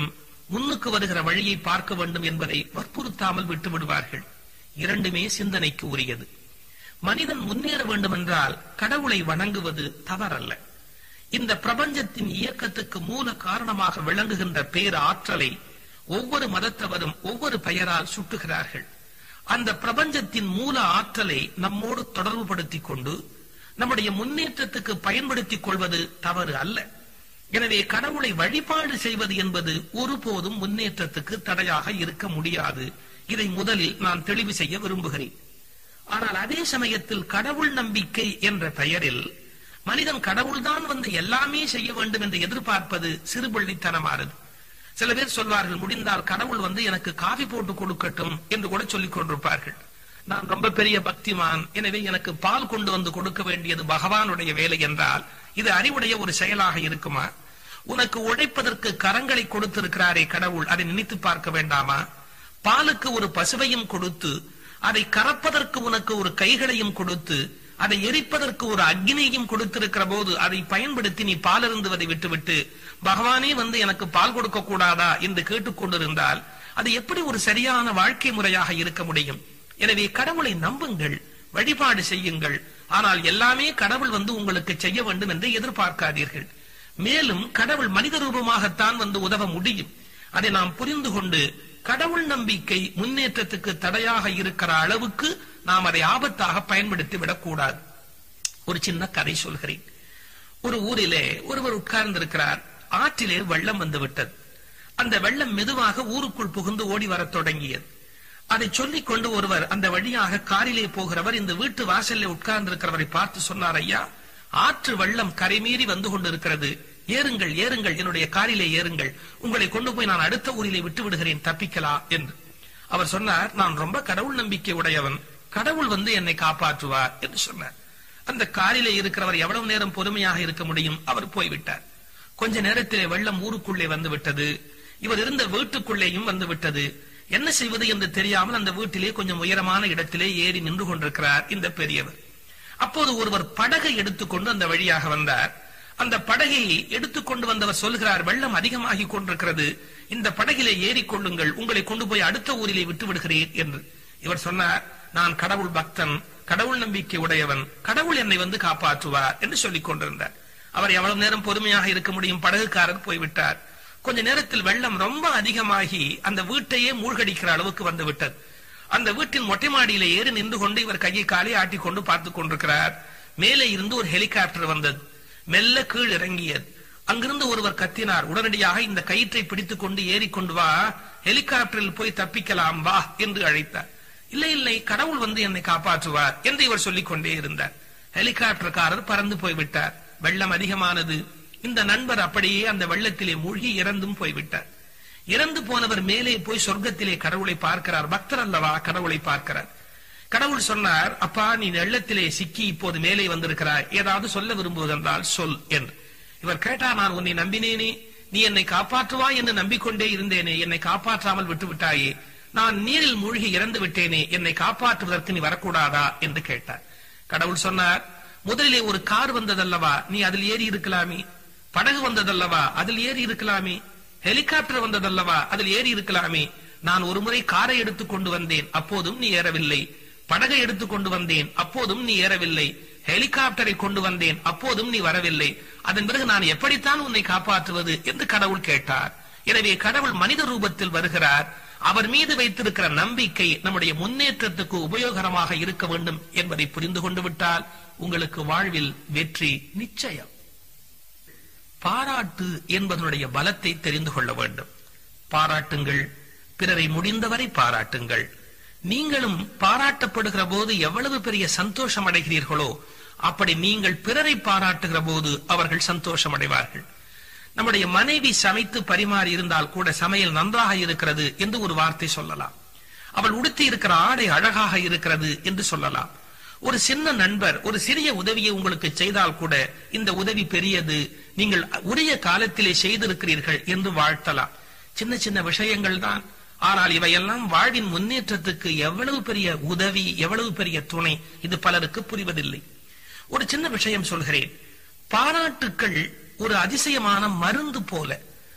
Speaker 1: முன்னுக்கு வருகிற வழியை பார்க்க வேண்டும் என்பதை வற்புறுத்தாமல் விட்டு விடுவார்கள் இரண்டுமே சிந்தனைக்கு உரியது மனிதன் முன்னேற வேண்டும் என்றால் கடவுளை வணங்குவது தவறல்ல இந்த பிரபஞ்சத்தின் இயக்கத்துக்கு மூல காரணமாக விளங்குகின்ற பேர் ஆற்றலை ஒவ்வொரு மதத்தவரும் ஒவ்வொரு பெயரால் சுட்டுகிறார்கள் அந்த பிரபஞ்சத்தின் மூல ஆற்றலை நம்மோடு தொடர்பு படுத்திக் கொண்டு நம்முடைய முன்னேற்றத்துக்கு பயன்படுத்திக் கொள்வது தவறு அல்ல எனவே கடவுளை வழிபாடு செய்வது என்பது ஒருபோதும் முன்னேற்றத்துக்கு தடையாக இருக்க முடியாது இதை முதலில் நான் தெளிவு செய்ய விரும்புகிறேன் ஆனால் அதே சமயத்தில் கடவுள் நம்பிக்கை என்ற பெயரில் மனிதன் கடவுள்தான் வந்து எல்லாமே செய்ய வேண்டும் என்று எதிர்பார்ப்பது சிறுபள்ளித்தனமானது சில பேர் சொல்வார்கள் முடிந்தால் கடவுள் வந்து எனக்கு காஃபி போட்டு கொடுக்கட்டும் என்று கூட சொல்லிக் கொண்டிருப்பார்கள் நான் ரொம்ப பெரிய பக்திமான் எனவே எனக்கு பால் கொண்டு வந்து கொடுக்க வேண்டியது பகவானுடைய வேலை என்றால் இது அறிவுடைய ஒரு செயலாக இருக்குமா உனக்கு உழைப்பதற்கு கரங்களை கொடுத்திருக்கிறாரே கடவுள் அதை நினைத்து பார்க்க வேண்டாமா பாலுக்கு ஒரு பசுவையும் கொடுத்து அதை கறப்பதற்கு உனக்கு ஒரு கைகளையும் கொடுத்து அதை எரிப்பதற்கு ஒரு அக்னியையும் கொடுத்திருக்கிற போது அதை பயன்படுத்தி நீ பால் அருந்துவதை விட்டுவிட்டு பகவானே வந்து எனக்கு பால் கொடுக்க கூடாதா என்று கேட்டுக்கொண்டிருந்தால் அது எப்படி ஒரு சரியான வாழ்க்கை முறையாக இருக்க முடியும் எனவே கடவுளை நம்புங்கள் வழிபாடு செய்யுங்கள் ஆனால் எல்லாமே கடவுள் வந்து உங்களுக்கு செய்ய வேண்டும் என்று எதிர்பார்க்காதீர்கள் மேலும் கடவுள் மனித ரூபமாகத்தான் வந்து உதவ முடியும் அதை நாம் புரிந்து கொண்டு கடவுள் நம்பிக்கை முன்னேற்றத்துக்கு தடையாக இருக்கிற அளவுக்கு நாம் அதை ஆபத்தாக பயன்படுத்தி விடக்கூடாது ஒரு சின்ன கதை சொல்கிறேன் ஒரு ஊரிலே ஒருவர் உட்கார்ந்திருக்கிறார் ஆற்றிலே வெள்ளம் வந்து விட்டது அந்த வெள்ளம் மெதுவாக ஊருக்குள் புகுந்து ஓடி வரத் தொடங்கியது அதை சொல்லிக் கொண்டு ஒருவர் அந்த வழியாக காரிலே போகிறவர் இந்த வீட்டு வாசல்ல உட்கார்ந்திருக்கிறவரை பார்த்து சொன்னார் ஐயா ஆற்று வெள்ளம் கரைமீறி வந்து கொண்டிருக்கிறது ஏறுங்கள் ஏறுங்கள் என்னுடைய காரிலே ஏறுங்கள் உங்களை கொண்டு போய் நான் அடுத்த ஊரிலே விட்டு விடுகிறேன் தப்பிக்கலாம் என்று அவர் சொன்னார் நான் ரொம்ப கடவுள் நம்பிக்கை உடையவன் கடவுள் வந்து என்னை காப்பாற்றுவார் என்று சொன்னார் அந்த காரிலே இருக்கிறவர் எவ்வளவு நேரம் பொறுமையாக இருக்க முடியும் அவர் போய்விட்டார் கொஞ்ச நேரத்திலே வெள்ளம் ஊருக்குள்ளே வந்து விட்டது இவர் இருந்த வீட்டுக்குள்ளேயும் வந்து விட்டது என்ன செய்வது என்று தெரியாமல் அந்த வீட்டிலே கொஞ்சம் உயரமான இடத்திலே ஏறி நின்று கொண்டிருக்கிறார் இந்த பெரியவர் அப்போது ஒருவர் படகை எடுத்துக்கொண்டு அந்த வழியாக வந்தார் அந்த படகை எடுத்துக்கொண்டு வந்தவர் சொல்கிறார் வெள்ளம் அதிகமாகி கொண்டிருக்கிறது இந்த படகிலே ஏறிக்கொள்ளுங்கள் உங்களை கொண்டு போய் அடுத்த ஊரிலே விட்டு விடுகிறேன் என்று இவர் சொன்னார் நான் கடவுள் பக்தன் கடவுள் நம்பிக்கை உடையவன் கடவுள் என்னை வந்து காப்பாற்றுவார் என்று சொல்லிக் கொண்டிருந்தார் அவர் எவ்வளவு நேரம் பொறுமையாக இருக்க முடியும் படகுக்காரர் போய்விட்டார் கொஞ்ச நேரத்தில் வெள்ளம் ரொம்ப அதிகமாகி அந்த வீட்டையே மூழ்கடிக்கிற அளவுக்கு வந்து விட்டது அந்த வீட்டின் மொட்டை மாடியில ஏறி நின்று கொண்டு இவர் கையை காலை ஆட்டிக் கொண்டு பார்த்துக் கொண்டிருக்கிறார் மேலே இருந்து ஒரு ஹெலிகாப்டர் வந்தது மெல்ல கீழ் இறங்கியது அங்கிருந்து ஒருவர் கத்தினார் உடனடியாக இந்த கயிற்றை பிடித்துக் கொண்டு ஏறிக்கொண்டு வா ஹெலிகாப்டரில் போய் தப்பிக்கலாம் வா என்று அழைத்தார் இல்லை இல்லை கடவுள் வந்து என்னை காப்பாற்றுவார் என்று இவர் சொல்லிக் கொண்டே இருந்தார் ஹெலிகாப்டர்காரர் பறந்து போய்விட்டார் வெள்ளம் அதிகமானது இந்த நண்பர் அப்படியே அந்த வெள்ளத்திலே மூழ்கி இறந்தும் போய்விட்டார் இறந்து போனவர் மேலே போய் சொர்க்கத்திலே கடவுளை பார்க்கிறார் பக்தர் அல்லவா கடவுளை பார்க்கிறார் கடவுள் சொன்னார் அப்பா நீ வெள்ளத்திலே சிக்கி இப்போது மேலே வந்திருக்கிறாய் ஏதாவது சொல்ல விரும்புவதென்றால் சொல் என்று இவர் கேட்டா நான் உன்னை நம்பினேனே நீ என்னை காப்பாற்றுவாய் என்று நம்பிக்கொண்டே இருந்தேனே என்னை காப்பாற்றாமல் விட்டு விட்டாயே நான் நீரில் மூழ்கி இறந்து விட்டேனே என்னை காப்பாற்றுவதற்கு நீ வரக்கூடாதா என்று கேட்டார் கடவுள் சொன்னார் முதலிலே ஒரு கார் வந்ததல்லவா நீ அதில் ஏறி இருக்கலாமே படகு வந்ததல்லவா அதில் ஏறி இருக்கலாமே ஹெலிகாப்டர் வந்ததல்லவா அதில் ஏறி இருக்கலாமே நான் ஒரு முறை காரை எடுத்துக் கொண்டு வந்தேன் அப்போதும் நீ ஏறவில்லை படகை எடுத்துக் கொண்டு வந்தேன் அப்போதும் நீ ஏறவில்லை ஹெலிகாப்டரை கொண்டு வந்தேன் அப்போதும் நீ வரவில்லை அதன் பிறகு நான் எப்படித்தான் உன்னை காப்பாற்றுவது என்று கடவுள் கேட்டார் எனவே கடவுள் மனித ரூபத்தில் வருகிறார் அவர் மீது வைத்திருக்கிற நம்பிக்கை நம்முடைய முன்னேற்றத்துக்கு உபயோகரமாக இருக்க வேண்டும் என்பதை புரிந்து கொண்டு விட்டால் உங்களுக்கு வாழ்வில் வெற்றி நிச்சயம் பாராட்டு என்பதனுடைய பலத்தை தெரிந்து கொள்ள வேண்டும் பாராட்டுங்கள் பிறரை முடிந்தவரை பாராட்டுங்கள் நீங்களும் பாராட்டப்படுகிற போது எவ்வளவு பெரிய சந்தோஷம் அடைகிறீர்களோ அப்படி நீங்கள் பிறரை பாராட்டுகிற போது அவர்கள் சந்தோஷம் அடைவார்கள் நம்முடைய மனைவி சமைத்து பரிமாறி இருந்தால் கூட சமையல் நன்றாக இருக்கிறது என்று ஒரு வார்த்தை சொல்லலாம் அவள் உடுத்தி இருக்கிற ஆடை அழகாக இருக்கிறது என்று சொல்லலாம் ஒரு சின்ன நண்பர் ஒரு சிறிய உதவியை உங்களுக்கு செய்தால் கூட இந்த உதவி பெரியது நீங்கள் உரிய காலத்திலே செய்திருக்கிறீர்கள் என்று வாழ்த்தலாம் சின்ன சின்ன விஷயங்கள் தான் ஆனால் இவையெல்லாம் வாழ்வின் முன்னேற்றத்துக்கு எவ்வளவு பெரிய உதவி எவ்வளவு பெரிய துணை இது பலருக்கு புரிவதில்லை ஒரு சின்ன விஷயம் சொல்கிறேன் பாராட்டுக்கள் ஒரு அதிசயமான மருந்து போல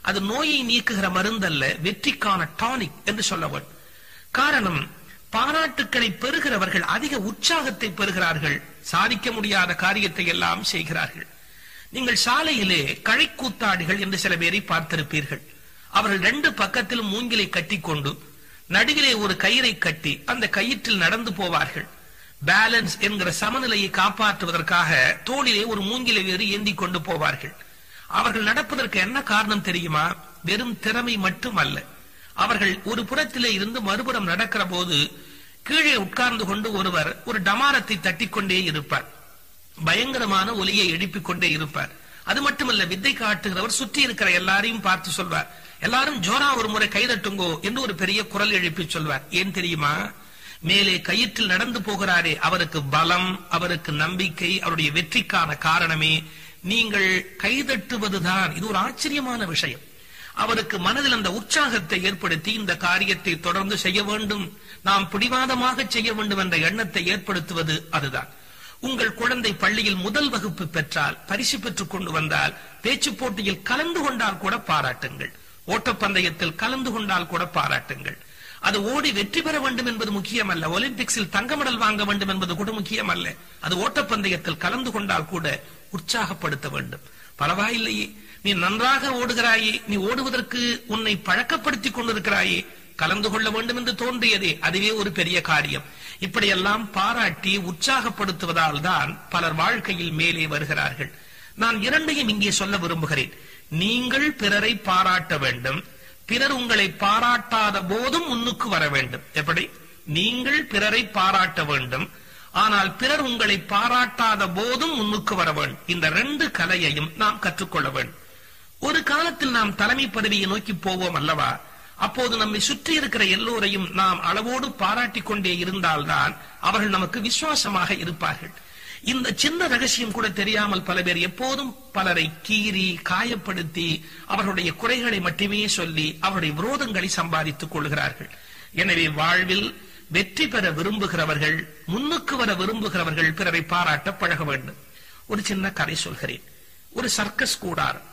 Speaker 1: அது நோயை நீக்குகிற மருந்தல்ல வெற்றிக்கான டானிக் என்று சொல்ல வேண்டும் காரணம் பாராட்டுக்களை பெறுகிறவர்கள் அதிக உற்சாகத்தை பெறுகிறார்கள் சாதிக்க முடியாத காரியத்தை எல்லாம் செய்கிறார்கள் நீங்கள் சாலையிலே கழைக்கூத்தாடிகள் என்று சில பேரை பார்த்திருப்பீர்கள் அவர்கள் ரெண்டு பக்கத்திலும் மூங்கிலை கட்டிக்கொண்டு நடுவிலே ஒரு கயிறை கட்டி அந்த கயிற்றில் நடந்து போவார்கள் பேலன்ஸ் என்கிற சமநிலையை காப்பாற்றுவதற்காக தோளிலே ஒரு மூங்கிலை வேறு ஏந்தி கொண்டு போவார்கள் அவர்கள் நடப்பதற்கு என்ன காரணம் தெரியுமா வெறும் திறமை மட்டுமல்ல அவர்கள் ஒரு புறத்திலே இருந்து மறுபுறம் நடக்கிற போது கீழே உட்கார்ந்து கொண்டு ஒருவர் ஒரு டமாரத்தை தட்டிக்கொண்டே இருப்பார் பயங்கரமான ஒலியை எழுப்பிக் கொண்டே இருப்பார் அது மட்டுமல்ல வித்தை காட்டுகிறவர் சுற்றி இருக்கிற எல்லாரையும் பார்த்து சொல்வார் எல்லாரும் ஜோரா ஒரு முறை கைதட்டுங்கோ என்று ஒரு பெரிய குரல் எழுப்பி சொல்வார் ஏன் தெரியுமா மேலே கயிற்றில் நடந்து போகிறாரே அவருக்கு பலம் அவருக்கு நம்பிக்கை அவருடைய வெற்றிக்கான காரணமே நீங்கள் கைதட்டுவதுதான் இது ஒரு ஆச்சரியமான விஷயம் அவருக்கு மனதில் அந்த உற்சாகத்தை ஏற்படுத்தி இந்த காரியத்தை தொடர்ந்து செய்ய வேண்டும் நாம் பிடிவாதமாக செய்ய வேண்டும் என்ற எண்ணத்தை ஏற்படுத்துவது அதுதான் உங்கள் குழந்தை பள்ளியில் முதல் வகுப்பு பெற்றால் பரிசு பெற்றுக் கொண்டு வந்தால் பேச்சு போட்டியில் கலந்து கொண்டால் கூட பாராட்டுங்கள் ஓட்டப்பந்தயத்தில் கலந்து கொண்டால் கூட பாராட்டுங்கள் அது ஓடி வெற்றி பெற வேண்டும் என்பது முக்கியமல்ல ஒலிம்பிக்ஸில் தங்க மெடல் வாங்க வேண்டும் என்பது கூட முக்கியமல்ல அது ஓட்டப்பந்தயத்தில் கலந்து கொண்டால் கூட உற்சாகப்படுத்த வேண்டும் பரவாயில்லையே நீ நன்றாக ஓடுகிறாயே நீ ஓடுவதற்கு உன்னை பழக்கப்படுத்திக் கொண்டிருக்கிறாயே கலந்து கொள்ள வேண்டும் என்று தோன்றியதே அதுவே ஒரு பெரிய காரியம் இப்படியெல்லாம் பாராட்டி உற்சாகப்படுத்துவதால் தான் பலர் வாழ்க்கையில் மேலே வருகிறார்கள் நான் இரண்டையும் இங்கே சொல்ல விரும்புகிறேன் நீங்கள் பிறரை பாராட்ட வேண்டும் பிறர் உங்களை பாராட்டாத போதும் முன்னுக்கு வர வேண்டும் எப்படி நீங்கள் பிறரை பாராட்ட வேண்டும் ஆனால் பிறர் உங்களை பாராட்டாத போதும் முன்னுக்கு வர வேண்டும் இந்த ரெண்டு கலையையும் நாம் கற்றுக்கொள்ள வேண்டும் ஒரு காலத்தில் நாம் தலைமை பதவியை நோக்கி போவோம் அல்லவா அப்போது நம்மை சுற்றி இருக்கிற எல்லோரையும் நாம் அளவோடு பாராட்டிக் கொண்டே இருந்தால்தான் அவர்கள் நமக்கு விசுவாசமாக இருப்பார்கள் இந்த சின்ன ரகசியம் கூட தெரியாமல் பல பேர் எப்போதும் பலரை கீறி காயப்படுத்தி அவர்களுடைய குறைகளை மட்டுமே சொல்லி அவருடைய விரோதங்களை சம்பாதித்துக் கொள்கிறார்கள் எனவே வாழ்வில் வெற்றி பெற விரும்புகிறவர்கள் முன்னுக்கு வர விரும்புகிறவர்கள் பிறரை பாராட்ட பழக வேண்டும் ஒரு சின்ன கதை சொல்கிறேன் ஒரு சர்க்கஸ் கூடாரம்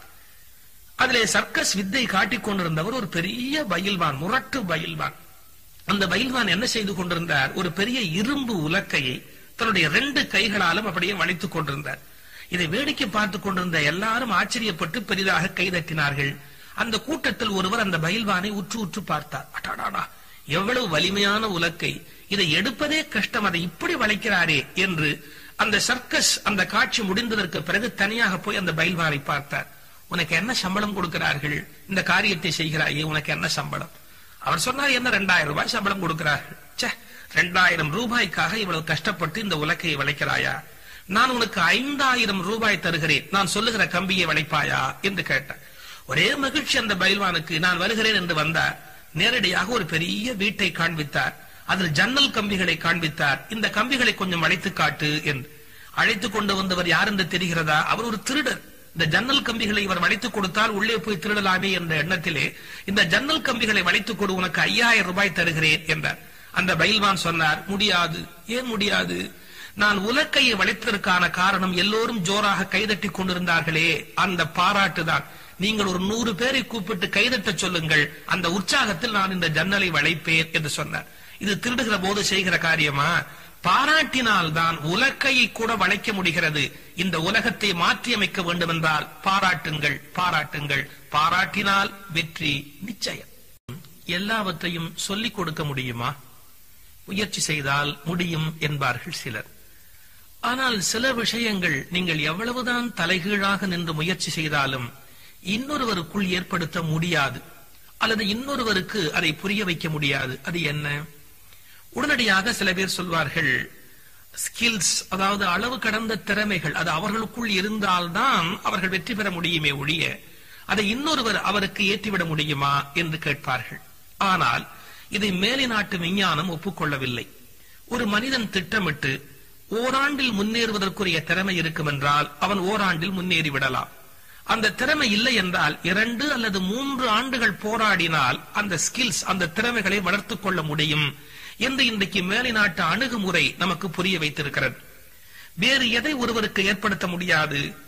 Speaker 1: அதிலே சர்க்கஸ் வித்தை காட்டிக் கொண்டிருந்தவர் ஒரு பெரிய பயில்வான் முரட்டு பயில்வான் அந்த பயில்வான் என்ன செய்து கொண்டிருந்தார் ஒரு பெரிய இரும்பு உலக்கையை தன்னுடைய ரெண்டு கைகளாலும் அப்படியே வளைத்துக் கொண்டிருந்தார் இதை வேடிக்கை பார்த்துக் கொண்டிருந்த எல்லாரும் ஆச்சரியப்பட்டு பெரிதாக கைதட்டினார்கள் அந்த கூட்டத்தில் ஒருவர் அந்த பயில்வானை உற்று உற்று பார்த்தார் அடாடாடா எவ்வளவு வலிமையான உலக்கை இதை எடுப்பதே கஷ்டம் அதை இப்படி வளைக்கிறாரே என்று அந்த சர்க்கஸ் அந்த காட்சி முடிந்ததற்கு பிறகு தனியாக போய் அந்த பயில்வானை பார்த்தார் உனக்கு என்ன சம்பளம் கொடுக்கிறார்கள் இந்த காரியத்தை செய்கிறாயே உனக்கு என்ன சம்பளம் அவர் சொன்னார் என்ன ரெண்டாயிரம் ரூபாய் சம்பளம் கொடுக்கிறார்கள் ச்சே ரெண்டாயிரம் ரூபாய்க்காக இவ்வளவு கஷ்டப்பட்டு இந்த உலக்கையை வளைக்கிறாயா நான் உனக்கு ஐந்தாயிரம் ரூபாய் தருகிறேன் நான் சொல்லுகிற கம்பியை வளைப்பாயா என்று கேட்டார் ஒரே மகிழ்ச்சி அந்த பயில்வானுக்கு நான் வருகிறேன் என்று வந்தார் நேரடியாக ஒரு பெரிய வீட்டை காண்பித்தார் அதில் ஜன்னல் கம்பிகளை காண்பித்தார் இந்த கம்பிகளை கொஞ்சம் வளைத்து காட்டு என்று அழைத்துக் கொண்டு வந்தவர் யார் என்று தெரிகிறதா அவர் ஒரு திருடர் இந்த ஜன்னல் கம்பிகளை இவர் வளைத்துக் கொடுத்தால் உள்ளே போய் திருடலாமே என்ற எண்ணத்திலே இந்த ஜன்னல் கம்பிகளை வளைத்துக் கொடு உனக்கு ஐயாயிரம் ரூபாய் தருகிறேன் என்றார் அந்த பயில்வான் சொன்னார் முடியாது ஏன் முடியாது நான் உலக்கையை வளைத்ததற்கான காரணம் எல்லோரும் ஜோராக கைதட்டி கொண்டிருந்தார்களே அந்த பாராட்டு தான் நீங்கள் ஒரு நூறு பேரை கூப்பிட்டு கைதட்ட சொல்லுங்கள் அந்த உற்சாகத்தில் நான் இந்த ஜன்னலை வளைப்பேன் என்று சொன்னார் இது திருடுகிற போது செய்கிற காரியமா பாராட்டினால் தான் உலக்கையை கூட வளைக்க முடிகிறது இந்த உலகத்தை மாற்றி அமைக்க வேண்டும் என்றால் பாராட்டுங்கள் பாராட்டுங்கள் பாராட்டினால் வெற்றி நிச்சயம் எல்லாவற்றையும் சொல்லிக் கொடுக்க முடியுமா முயற்சி செய்தால் முடியும் என்பார்கள் சிலர் ஆனால் சில விஷயங்கள் நீங்கள் எவ்வளவுதான் தலைகீழாக நின்று முயற்சி செய்தாலும் இன்னொருவருக்குள் ஏற்படுத்த முடியாது அல்லது இன்னொருவருக்கு அதை புரிய வைக்க முடியாது அது என்ன உடனடியாக சில பேர் சொல்வார்கள் ஸ்கில்ஸ் அதாவது அளவு கடந்த திறமைகள் அது அவர்களுக்குள் இருந்தால்தான் அவர்கள் வெற்றி பெற முடியுமே ஒழிய அதை இன்னொருவர் அவருக்கு ஏற்றிவிட முடியுமா என்று கேட்பார்கள் ஆனால் இதை மேலை நாட்டு விஞ்ஞானம் ஒப்புக்கொள்ளவில்லை ஒரு மனிதன் திட்டமிட்டு ஓராண்டில் முன்னேறுவதற்குரிய திறமை இருக்கும் என்றால் அவன் ஓராண்டில் முன்னேறி விடலாம் அந்த திறமை இல்லை என்றால் இரண்டு அல்லது மூன்று ஆண்டுகள் போராடினால் அந்த ஸ்கில்ஸ் அந்த திறமைகளை வளர்த்துக் கொள்ள முடியும் என்று இன்றைக்கு மேலை நாட்டு அணுகுமுறை நமக்கு புரிய வைத்திருக்கிறது வேறு எதை ஒருவருக்கு ஏற்படுத்த முடியாது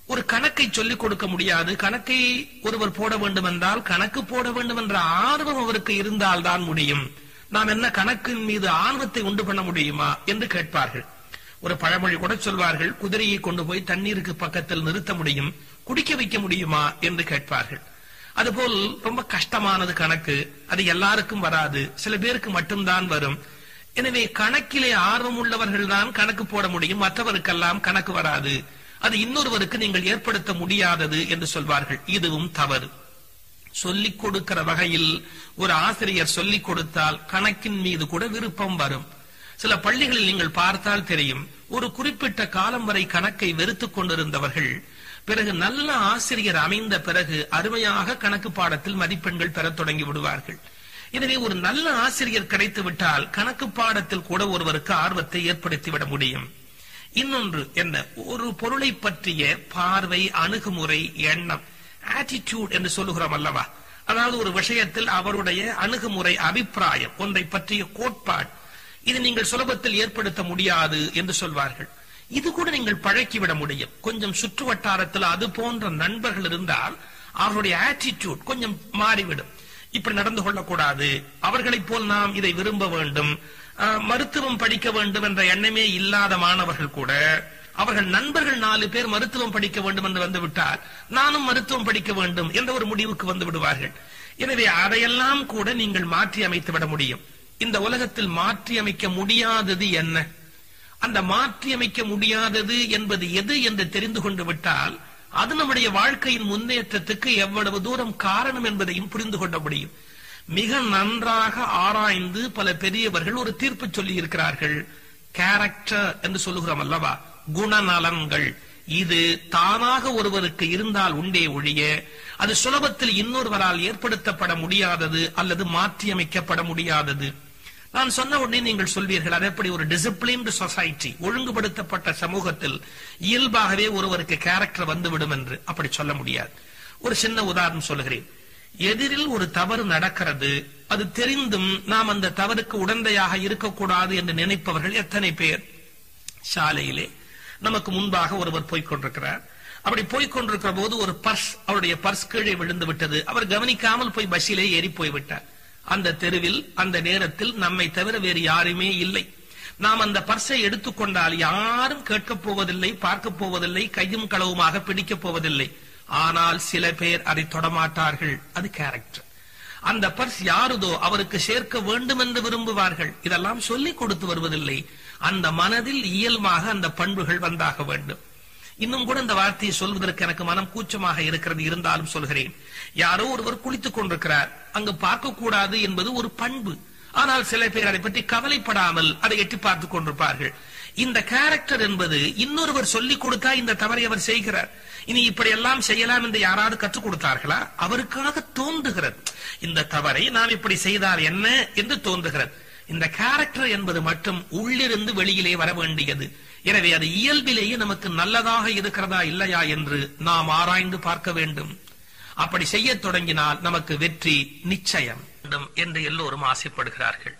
Speaker 1: ஒரு கணக்கை சொல்லிக் கொடுக்க முடியாது கணக்கை ஒருவர் போட வேண்டும் என்றால் கணக்கு போட வேண்டும் என்ற ஆர்வம் அவருக்கு இருந்தால் தான் முடியும் நாம் என்ன கணக்கின் மீது ஆர்வத்தை உண்டு பண்ண முடியுமா என்று கேட்பார்கள் ஒரு பழமொழி கூட சொல்வார்கள் குதிரையை கொண்டு போய் தண்ணீருக்கு பக்கத்தில் நிறுத்த முடியும் குடிக்க வைக்க முடியுமா என்று கேட்பார்கள் அதுபோல் ரொம்ப கஷ்டமானது கணக்கு அது எல்லாருக்கும் வராது சில பேருக்கு மட்டும்தான் வரும் எனவே கணக்கிலே ஆர்வம் உள்ளவர்கள் தான் கணக்கு போட முடியும் மற்றவருக்கெல்லாம் கணக்கு வராது அது இன்னொருவருக்கு நீங்கள் ஏற்படுத்த முடியாதது என்று சொல்வார்கள் இதுவும் தவறு சொல்லிக் கொடுக்கிற வகையில் ஒரு ஆசிரியர் சொல்லிக் கொடுத்தால் கணக்கின் மீது கூட விருப்பம் வரும் சில பள்ளிகளில் நீங்கள் பார்த்தால் தெரியும் ஒரு குறிப்பிட்ட காலம் வரை கணக்கை வெறுத்துக் கொண்டிருந்தவர்கள் பிறகு நல்ல ஆசிரியர் அமைந்த பிறகு அருமையாக கணக்கு பாடத்தில் மதிப்பெண்கள் பெறத் தொடங்கி விடுவார்கள் எனவே ஒரு நல்ல ஆசிரியர் கிடைத்து விட்டால் கணக்கு பாடத்தில் கூட ஒருவருக்கு ஆர்வத்தை ஏற்படுத்திவிட முடியும் இன்னொன்று என்ன ஒரு பொருளை பற்றிய பார்வை அணுகுமுறை எண்ணம் ஆட்டிடியூட் என்று சொல்லுகிறோம் அல்லவா அதாவது ஒரு விஷயத்தில் அவருடைய அணுகுமுறை அபிப்பிராயம் ஒன்றை பற்றிய கோட்பாடு இது நீங்கள் சுலபத்தில் ஏற்படுத்த முடியாது என்று சொல்வார்கள் இது கூட நீங்கள் பழக்கிவிட முடியும் கொஞ்சம் சுற்று வட்டாரத்தில் அது போன்ற நண்பர்கள் இருந்தால் அவருடைய ஆட்டிடியூட் கொஞ்சம் மாறிவிடும் இப்படி நடந்து கொள்ளக்கூடாது அவர்களைப் போல் நாம் இதை விரும்ப வேண்டும் ஆஹ், மருத்துவம் படிக்க வேண்டும் என்ற எண்ணமே இல்லாத மாணவர்கள் கூட அவர்கள் நண்பர்கள் நாலு பேர் மருத்துவம் படிக்க வேண்டும் என்று வந்து விட்டால் நானும் மருத்துவம் படிக்க வேண்டும் என்ற ஒரு முடிவுக்கு வந்து விடுவார்கள் எனவே அதையெல்லாம் கூட நீங்கள் மாற்றி அமைத்து விட முடியும் இந்த உலகத்தில் மாற்றி அமைக்க முடியாதது என்ன அந்த மாற்றி அமைக்க முடியாதது என்பது எது என்று தெரிந்து கொண்டு விட்டால் அது நம்முடைய வாழ்க்கையின் முன்னேற்றத்துக்கு எவ்வளவு தூரம் காரணம் என்பதையும் புரிந்து கொள்ள முடியும் மிக நன்றாக ஆராய்ந்து பல பெரியவர்கள் ஒரு தீர்ப்பு சொல்லி இருக்கிறார்கள் கேரக்டர் என்று சொல்லுகிறோம் அல்லவா குணநலன்கள் இது தானாக ஒருவருக்கு இருந்தால் உண்டே ஒழிய அது சுலபத்தில் இன்னொருவரால் ஏற்படுத்தப்பட முடியாதது அல்லது மாற்றியமைக்கப்பட முடியாதது நான் சொன்ன உடனே நீங்கள் சொல்வீர்கள் அது எப்படி ஒரு டிசிப்ளின்டு சொசைட்டி ஒழுங்குபடுத்தப்பட்ட சமூகத்தில் இயல்பாகவே ஒருவருக்கு கேரக்டர் வந்துவிடும் என்று அப்படி சொல்ல முடியாது ஒரு சின்ன உதாரணம் சொல்லுகிறேன் எதிரில் ஒரு தவறு நடக்கிறது அது தெரிந்தும் நாம் அந்த தவறுக்கு உடந்தையாக இருக்கக்கூடாது என்று நினைப்பவர்கள் எத்தனை பேர் சாலையிலே நமக்கு முன்பாக ஒருவர் போய்க் கொண்டிருக்கிறார் அப்படி போய்க் கொண்டிருக்கிற போது ஒரு பர்ஸ் அவருடைய பர்ஸ் கீழே விழுந்து விட்டது அவர் கவனிக்காமல் போய் பஸ்ஸிலே ஏறி போய்விட்டார் அந்த தெருவில் அந்த நேரத்தில் நம்மை தவிர வேறு யாருமே இல்லை நாம் அந்த பர்ஸை எடுத்துக்கொண்டால் யாரும் கேட்கப் போவதில்லை பார்க்கப் போவதில்லை கையும் களவுமாக பிடிக்கப் போவதில்லை ஆனால் சில பேர் அதை தொடமாட்டார்கள் அது கேரக்டர் அந்த பர்ஸ் யாருதோ அவருக்கு சேர்க்க வேண்டும் என்று விரும்புவார்கள் இதெல்லாம் சொல்லிக் கொடுத்து வருவதில்லை அந்த மனதில் இயல்பாக அந்த பண்புகள் வந்தாக வேண்டும் இன்னும் கூட இந்த வார்த்தையை சொல்வதற்கு எனக்கு மனம் கூச்சமாக இருக்கிறது இருந்தாலும் சொல்கிறேன் யாரோ ஒருவர் குளித்துக் கொண்டிருக்கிறார் அங்கு பார்க்க கூடாது என்பது ஒரு பண்பு ஆனால் சில பேர் அதை பற்றி கவலைப்படாமல் அதை எட்டி பார்த்துக் கொண்டிருப்பார்கள் இந்த கேரக்டர் என்பது இன்னொருவர் சொல்லிக் கொடுத்தா இந்த தவறை அவர் செய்கிறார் இனி இப்படி எல்லாம் செய்யலாம் என்று யாராவது கற்றுக் கொடுத்தார்களா அவருக்காக தோன்றுகிறது இந்த தவறை நாம் இப்படி செய்தால் என்ன என்று தோன்றுகிறது இந்த கேரக்டர் என்பது மட்டும் உள்ளிருந்து வெளியிலே வர வேண்டியது எனவே அது இயல்பிலேயே நமக்கு நல்லதாக இருக்கிறதா இல்லையா என்று நாம் ஆராய்ந்து பார்க்க வேண்டும் அப்படி செய்ய தொடங்கினால் நமக்கு வெற்றி நிச்சயம் வேண்டும் என்று எல்லோரும் ஆசைப்படுகிறார்கள்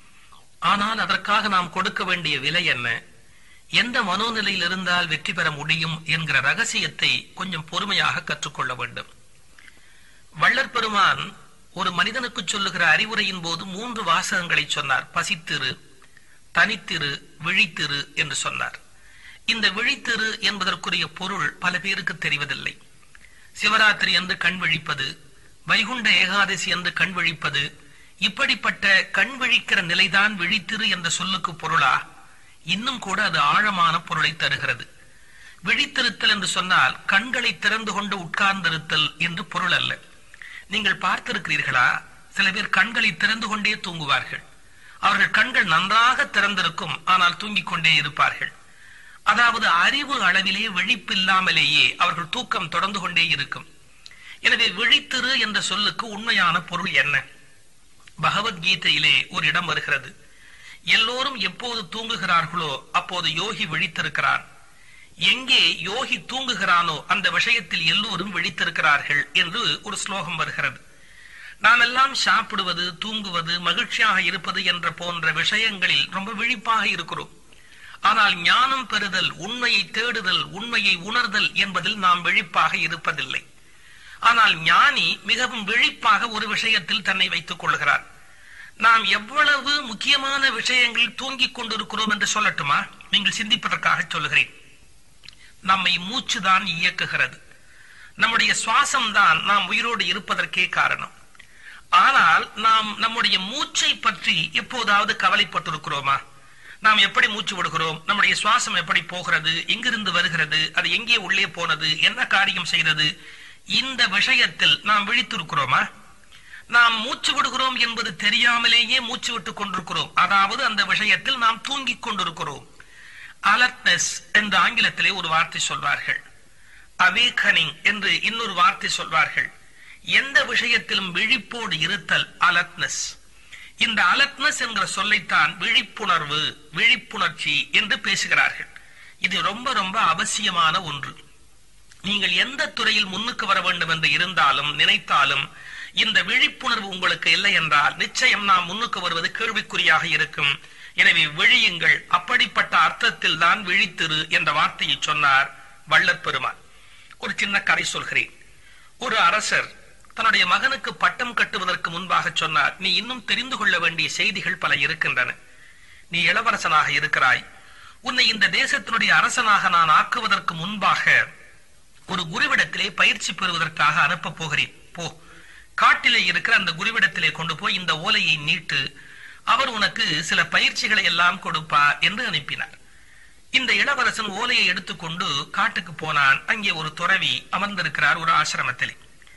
Speaker 1: ஆனால் அதற்காக நாம் கொடுக்க வேண்டிய விலை என்ன எந்த மனோநிலையில் இருந்தால் வெற்றி பெற முடியும் என்கிற ரகசியத்தை கொஞ்சம் பொறுமையாக கற்றுக்கொள்ள வேண்டும் வள்ளற் பெருமான் ஒரு மனிதனுக்கு சொல்லுகிற அறிவுரையின் போது மூன்று வாசகங்களை சொன்னார் பசித்திரு தனித்திரு விழித்திரு என்று சொன்னார் இந்த விழித்திரு என்பதற்குரிய பொருள் பல பேருக்கு தெரிவதில்லை சிவராத்திரி என்று கண் விழிப்பது வைகுண்ட ஏகாதசி என்று கண் விழிப்பது இப்படிப்பட்ட கண் விழிக்கிற நிலைதான் விழித்திரு என்ற சொல்லுக்கு பொருளா இன்னும் கூட அது ஆழமான பொருளை தருகிறது விழித்திருத்தல் என்று சொன்னால் கண்களை திறந்து கொண்டு உட்கார்ந்திருத்தல் என்று பொருள் அல்ல நீங்கள் பார்த்திருக்கிறீர்களா சில பேர் கண்களை திறந்து கொண்டே தூங்குவார்கள் அவர்கள் கண்கள் நன்றாக திறந்திருக்கும் ஆனால் தூங்கிக் கொண்டே இருப்பார்கள் அதாவது அறிவு அளவிலே விழிப்பில்லாமலேயே அவர்கள் தூக்கம் தொடர்ந்து கொண்டே இருக்கும் எனவே விழித்திரு என்ற சொல்லுக்கு உண்மையான பொருள் என்ன பகவத்கீதையிலே ஒரு இடம் வருகிறது எல்லோரும் எப்போது தூங்குகிறார்களோ அப்போது யோகி விழித்திருக்கிறான் எங்கே யோகி தூங்குகிறானோ அந்த விஷயத்தில் எல்லோரும் விழித்திருக்கிறார்கள் என்று ஒரு ஸ்லோகம் வருகிறது நாம் எல்லாம் சாப்பிடுவது தூங்குவது மகிழ்ச்சியாக இருப்பது என்ற போன்ற விஷயங்களில் ரொம்ப விழிப்பாக இருக்கிறோம் ஆனால் ஞானம் பெறுதல் உண்மையை தேடுதல் உண்மையை உணர்தல் என்பதில் நாம் விழிப்பாக இருப்பதில்லை ஆனால் ஞானி மிகவும் விழிப்பாக ஒரு விஷயத்தில் தன்னை வைத்துக் கொள்கிறார் நாம் எவ்வளவு முக்கியமான விஷயங்களில் தூங்கிக் கொண்டிருக்கிறோம் என்று சொல்லட்டுமா நீங்கள் சிந்திப்பதற்காக சொல்லுகிறேன் நம்மை மூச்சுதான் இயக்குகிறது நம்முடைய சுவாசம் தான் நாம் உயிரோடு இருப்பதற்கே காரணம் ஆனால் நாம் நம்முடைய மூச்சை பற்றி எப்போதாவது கவலைப்பட்டிருக்கிறோமா நாம் எப்படி மூச்சு விடுகிறோம் நம்முடைய சுவாசம் எப்படி போகிறது எங்கிருந்து வருகிறது அது எங்கே உள்ளே போனது என்ன காரியம் செய்தது இந்த விஷயத்தில் நாம் விழித்திருக்கிறோமா நாம் மூச்சு விடுகிறோம் என்பது தெரியாமலேயே மூச்சு விட்டுக் கொண்டிருக்கிறோம் அதாவது அந்த விஷயத்தில் நாம் தூங்கிக் கொண்டிருக்கிறோம் அலர்ட்னஸ் என்று ஆங்கிலத்திலே ஒரு வார்த்தை சொல்வார்கள் அவேக்கனிங் என்று இன்னொரு வார்த்தை சொல்வார்கள் எந்த விஷயத்திலும் விழிப்போடு இருத்தல் அலர்ட்னஸ் இந்த அலர்ட்னஸ் என்கிற சொல்லைத்தான் விழிப்புணர்வு விழிப்புணர்ச்சி என்று பேசுகிறார்கள் இது ரொம்ப ரொம்ப அவசியமான ஒன்று நீங்கள் எந்த துறையில் முன்னுக்கு வர வேண்டும் என்று இருந்தாலும் நினைத்தாலும் இந்த விழிப்புணர்வு உங்களுக்கு இல்லை என்றால் நிச்சயம் நாம் முன்னுக்கு வருவது கேள்விக்குறியாக இருக்கும் எனவே விழியுங்கள் அப்படிப்பட்ட அர்த்தத்தில் தான் விழித்திரு என்ற வார்த்தையை சொன்னார் வள்ளற் பெருமான் ஒரு சின்ன கதை சொல்கிறேன் ஒரு அரசர் தன்னுடைய மகனுக்கு பட்டம் கட்டுவதற்கு முன்பாக சொன்னார் நீ இன்னும் தெரிந்து கொள்ள வேண்டிய செய்திகள் பல இருக்கின்றன நீ இளவரசனாக இருக்கிறாய் உன்னை இந்த தேசத்தினுடைய அரசனாக நான் ஆக்குவதற்கு முன்பாக ஒரு குருவிடத்திலே பயிற்சி பெறுவதற்காக அனுப்பப் போகிறேன் போ காட்டிலே இருக்கிற அந்த குருவிடத்திலே கொண்டு போய் இந்த ஓலையை நீட்டு அவர் உனக்கு சில பயிற்சிகளை எல்லாம் கொடுப்பார் என்று அனுப்பினார் இந்த இளவரசன் ஓலையை எடுத்துக்கொண்டு காட்டுக்கு போனான் அங்கே ஒரு துறவி அமர்ந்திருக்கிறார் ஒரு ஆசிரமத்திலே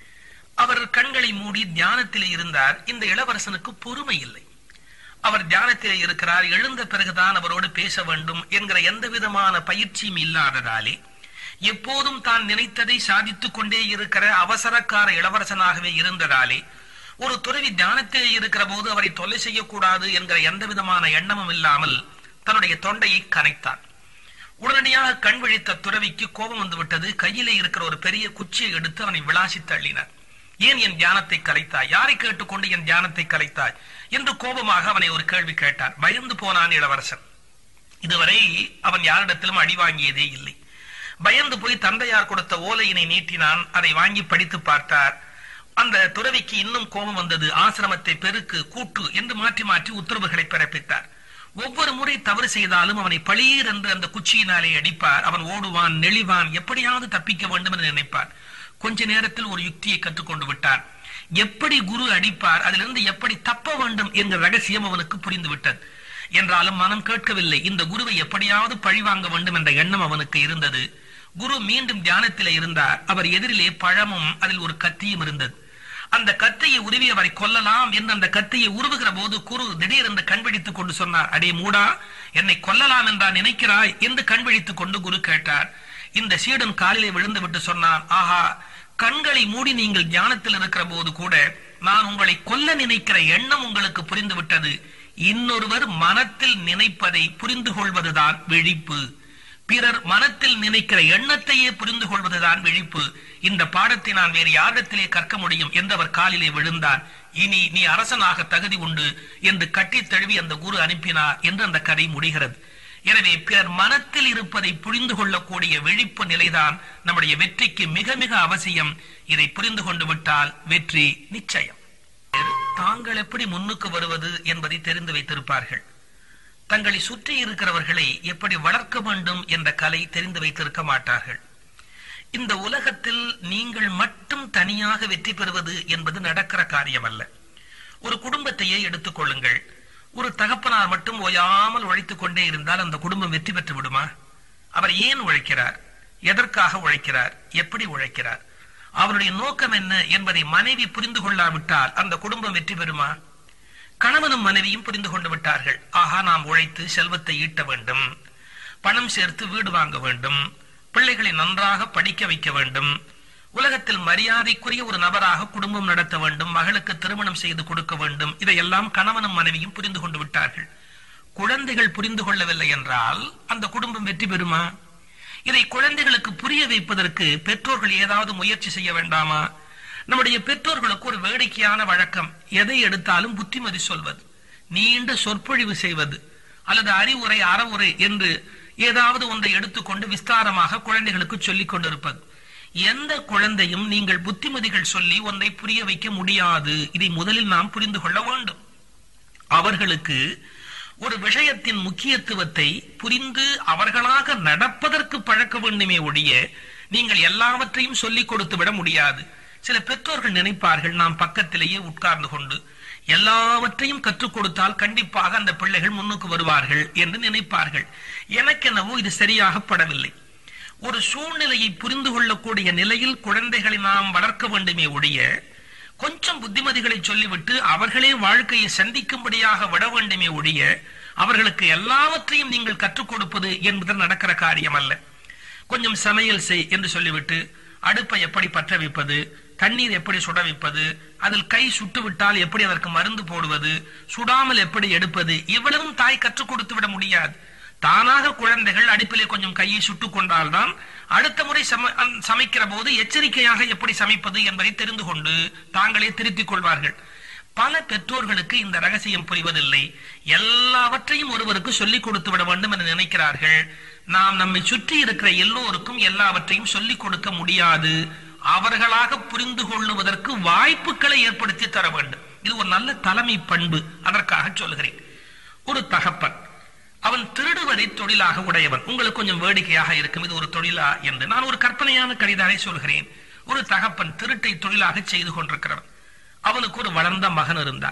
Speaker 1: அவர் கண்களை மூடி தியானத்திலே இருந்தார் இந்த இளவரசனுக்கு பொறுமை இல்லை அவர் தியானத்திலே இருக்கிறார் எழுந்த பிறகுதான் அவரோடு பேச வேண்டும் என்கிற எந்த விதமான பயிற்சியும் இல்லாததாலே எப்போதும் தான் நினைத்ததை சாதித்துக் கொண்டே இருக்கிற அவசரக்கார இளவரசனாகவே இருந்ததாலே ஒரு துறவி தியானத்திலே இருக்கிற போது அவரை தொல்லை செய்யக்கூடாது என்கிற எந்த விதமான எண்ணமும் இல்லாமல் தன்னுடைய தொண்டையை கனைத்தான் உடனடியாக கண் விழித்த துறவிக்கு கோபம் வந்து விட்டது கையிலே இருக்கிற ஒரு பெரிய குச்சியை எடுத்து அவனை விளாசி தள்ளினார் ஏன் என் தியானத்தை கலைத்தாய் யாரை கேட்டுக்கொண்டு என் தியானத்தை கலைத்தாய் என்று கோபமாக அவனை ஒரு கேள்வி கேட்டார் பயந்து போனான் இளவரசன் இதுவரை அவன் யாரிடத்திலும் அடி வாங்கியதே இல்லை பயந்து போய் தந்தையார் கொடுத்த ஓலையினை நீட்டினான் அதை வாங்கி படித்து பார்த்தார் அந்த துறவிக்கு இன்னும் கோபம் வந்தது ஆசிரமத்தை பெருக்கு கூட்டு என்று மாற்றி மாற்றி உத்தரவுகளை பிறப்பித்தார் ஒவ்வொரு முறை தவறு செய்தாலும் அவனை பளீர் என்று அந்த குச்சியினாலே அடிப்பார் அவன் ஓடுவான் நெளிவான் எப்படியாவது தப்பிக்க வேண்டும் என்று நினைப்பார் கொஞ்ச நேரத்தில் ஒரு யுக்தியை கற்றுக்கொண்டு விட்டார் எப்படி குரு அடிப்பார் அதிலிருந்து எப்படி தப்ப வேண்டும் என்ற ரகசியம் அவனுக்கு புரிந்து விட்டது என்றாலும் மனம் கேட்கவில்லை இந்த குருவை எப்படியாவது பழிவாங்க வேண்டும் என்ற எண்ணம் அவனுக்கு இருந்தது குரு மீண்டும் தியானத்திலே இருந்தார் அவர் எதிரிலே பழமும் அதில் ஒரு கத்தியும் இருந்தது அந்த கத்தையை உருவி அவரை கொல்லலாம் என்று அந்த கத்தையை உருவுகிற போது குரு திடீரென்று கண்பிடித்துக் கொண்டு சொன்னார் அடே மூடா என்னை கொல்லலாம் என்றா நினைக்கிறாய் என்று கண்பிடித்துக் கொண்டு குரு கேட்டார் இந்த சீடன் காலிலே விழுந்து விட்டு சொன்னான் ஆஹா கண்களை மூடி நீங்கள் தியானத்தில் இருக்கிற போது கூட நான் உங்களை கொல்ல நினைக்கிற எண்ணம் உங்களுக்கு புரிந்து விட்டது இன்னொருவர் மனத்தில் நினைப்பதை புரிந்து கொள்வதுதான் விழிப்பு பிறர் மனத்தில் நினைக்கிற எண்ணத்தையே புரிந்து கொள்வதுதான் விழிப்பு இந்த பாடத்தை நான் வேறு யாரிடத்திலே கற்க முடியும் என்று அவர் காலிலே விழுந்தார் இனி நீ அரசனாக தகுதி உண்டு என்று கட்டித் தழுவி அந்த குரு அனுப்பினார் என்று அந்த கதை முடிகிறது எனவே பிறர் மனத்தில் இருப்பதை புரிந்து கொள்ளக்கூடிய விழிப்பு நிலைதான் நம்முடைய வெற்றிக்கு மிக மிக அவசியம் இதை புரிந்து கொண்டு விட்டால் வெற்றி நிச்சயம் தாங்கள் எப்படி முன்னுக்கு வருவது என்பதை தெரிந்து வைத்திருப்பார்கள் தங்களை சுற்றி இருக்கிறவர்களை எப்படி வளர்க்க வேண்டும் என்ற கலை தெரிந்து வைத்திருக்க மாட்டார்கள் இந்த உலகத்தில் நீங்கள் மட்டும் தனியாக வெற்றி பெறுவது என்பது நடக்கிற காரியம் அல்ல ஒரு குடும்பத்தையே எடுத்துக்கொள்ளுங்கள் ஒரு தகப்பனார் மட்டும் ஓயாமல் உழைத்துக் கொண்டே இருந்தால் அந்த குடும்பம் வெற்றி பெற்று விடுமா அவர் ஏன் உழைக்கிறார் எதற்காக உழைக்கிறார் எப்படி உழைக்கிறார் அவருடைய நோக்கம் என்ன என்பதை மனைவி புரிந்து கொள்ளாவிட்டால் அந்த குடும்பம் வெற்றி பெறுமா கணவனும் மனைவியும் புரிந்து கொண்டு விட்டார்கள் ஆஹா நாம் உழைத்து செல்வத்தை ஈட்ட வேண்டும் பணம் சேர்த்து வீடு வாங்க வேண்டும் பிள்ளைகளை நன்றாக படிக்க வைக்க வேண்டும் உலகத்தில் மரியாதைக்குரிய ஒரு நபராக குடும்பம் நடத்த வேண்டும் மகளுக்கு திருமணம் செய்து கொடுக்க வேண்டும் இதையெல்லாம் கணவனும் மனைவியும் புரிந்து கொண்டு விட்டார்கள் குழந்தைகள் புரிந்து கொள்ளவில்லை என்றால் அந்த குடும்பம் வெற்றி பெறுமா இதை குழந்தைகளுக்கு புரிய வைப்பதற்கு பெற்றோர்கள் ஏதாவது முயற்சி செய்ய வேண்டாமா நம்முடைய பெற்றோர்களுக்கு ஒரு வேடிக்கையான வழக்கம் எதை எடுத்தாலும் புத்திமதி சொல்வது நீண்ட சொற்பொழிவு செய்வது அல்லது அறிவுரை அறவுரை என்று ஏதாவது ஒன்றை எடுத்துக்கொண்டு விஸ்தாரமாக குழந்தைகளுக்கு சொல்லிக் கொண்டிருப்பது எந்த குழந்தையும் நீங்கள் புத்திமதிகள் சொல்லி ஒன்றை புரிய வைக்க முடியாது இதை முதலில் நாம் புரிந்து கொள்ள வேண்டும் அவர்களுக்கு ஒரு விஷயத்தின் முக்கியத்துவத்தை புரிந்து அவர்களாக நடப்பதற்கு பழக்க வேண்டுமே ஒழிய நீங்கள் எல்லாவற்றையும் சொல்லிக் கொடுத்து விட முடியாது சில பெற்றோர்கள் நினைப்பார்கள் நாம் பக்கத்திலேயே உட்கார்ந்து கொண்டு எல்லாவற்றையும் கற்றுக் கொடுத்தால் கண்டிப்பாக அந்த பிள்ளைகள் முன்னுக்கு வருவார்கள் என்று நினைப்பார்கள் எனக்கெனவோ இது சரியாக படவில்லை ஒரு சூழ்நிலையை புரிந்து கொள்ளக்கூடிய நிலையில் குழந்தைகளை நாம் வளர்க்க வேண்டுமே ஒழிய கொஞ்சம் புத்திமதிகளை சொல்லிவிட்டு அவர்களே வாழ்க்கையை சந்திக்கும்படியாக விட வேண்டுமே ஒழிய அவர்களுக்கு எல்லாவற்றையும் நீங்கள் கற்றுக் கொடுப்பது என்பது நடக்கிற காரியம் அல்ல கொஞ்சம் சமையல் செய் என்று சொல்லிவிட்டு அடுப்பை எப்படி பற்ற வைப்பது தண்ணீர் எப்படி சுட வைப்பது அதில் கை சுட்டு விட்டால் எப்படி அதற்கு மருந்து போடுவது சுடாமல் எப்படி எடுப்பது இவ்வளவும் தாய் கற்றுக் கொடுத்து விட முடியாது தானாக குழந்தைகள் அடுப்பிலே கொஞ்சம் கையை சுட்டுக் கொண்டால்தான் அடுத்த முறை சம சமைக்கிற போது எச்சரிக்கையாக எப்படி சமைப்பது என்பதை தெரிந்து கொண்டு தாங்களே திருத்திக் கொள்வார்கள் பல பெற்றோர்களுக்கு இந்த ரகசியம் புரிவதில்லை எல்லாவற்றையும் ஒருவருக்கு சொல்லிக் கொடுத்து விட வேண்டும் என நினைக்கிறார்கள் நாம் நம்மை சுற்றி இருக்கிற எல்லோருக்கும் எல்லாவற்றையும் சொல்லிக் கொடுக்க முடியாது அவர்களாக புரிந்து கொள்ளுவதற்கு வாய்ப்புகளை ஏற்படுத்தி தர வேண்டும் இது ஒரு நல்ல தலைமை பண்பு அதற்காக சொல்கிறேன் ஒரு தகப்பன் அவன் திருடுவதை தொழிலாக உடையவன் உங்களுக்கு கொஞ்சம் வேடிக்கையாக இருக்கும் இது ஒரு தொழிலா என்று நான் ஒரு கற்பனையான கடிதாரை சொல்கிறேன் ஒரு தகப்பன் திருட்டை தொழிலாக செய்து கொண்டிருக்கிறவன் அவனுக்கு ஒரு வளர்ந்த மகன் இருந்தான்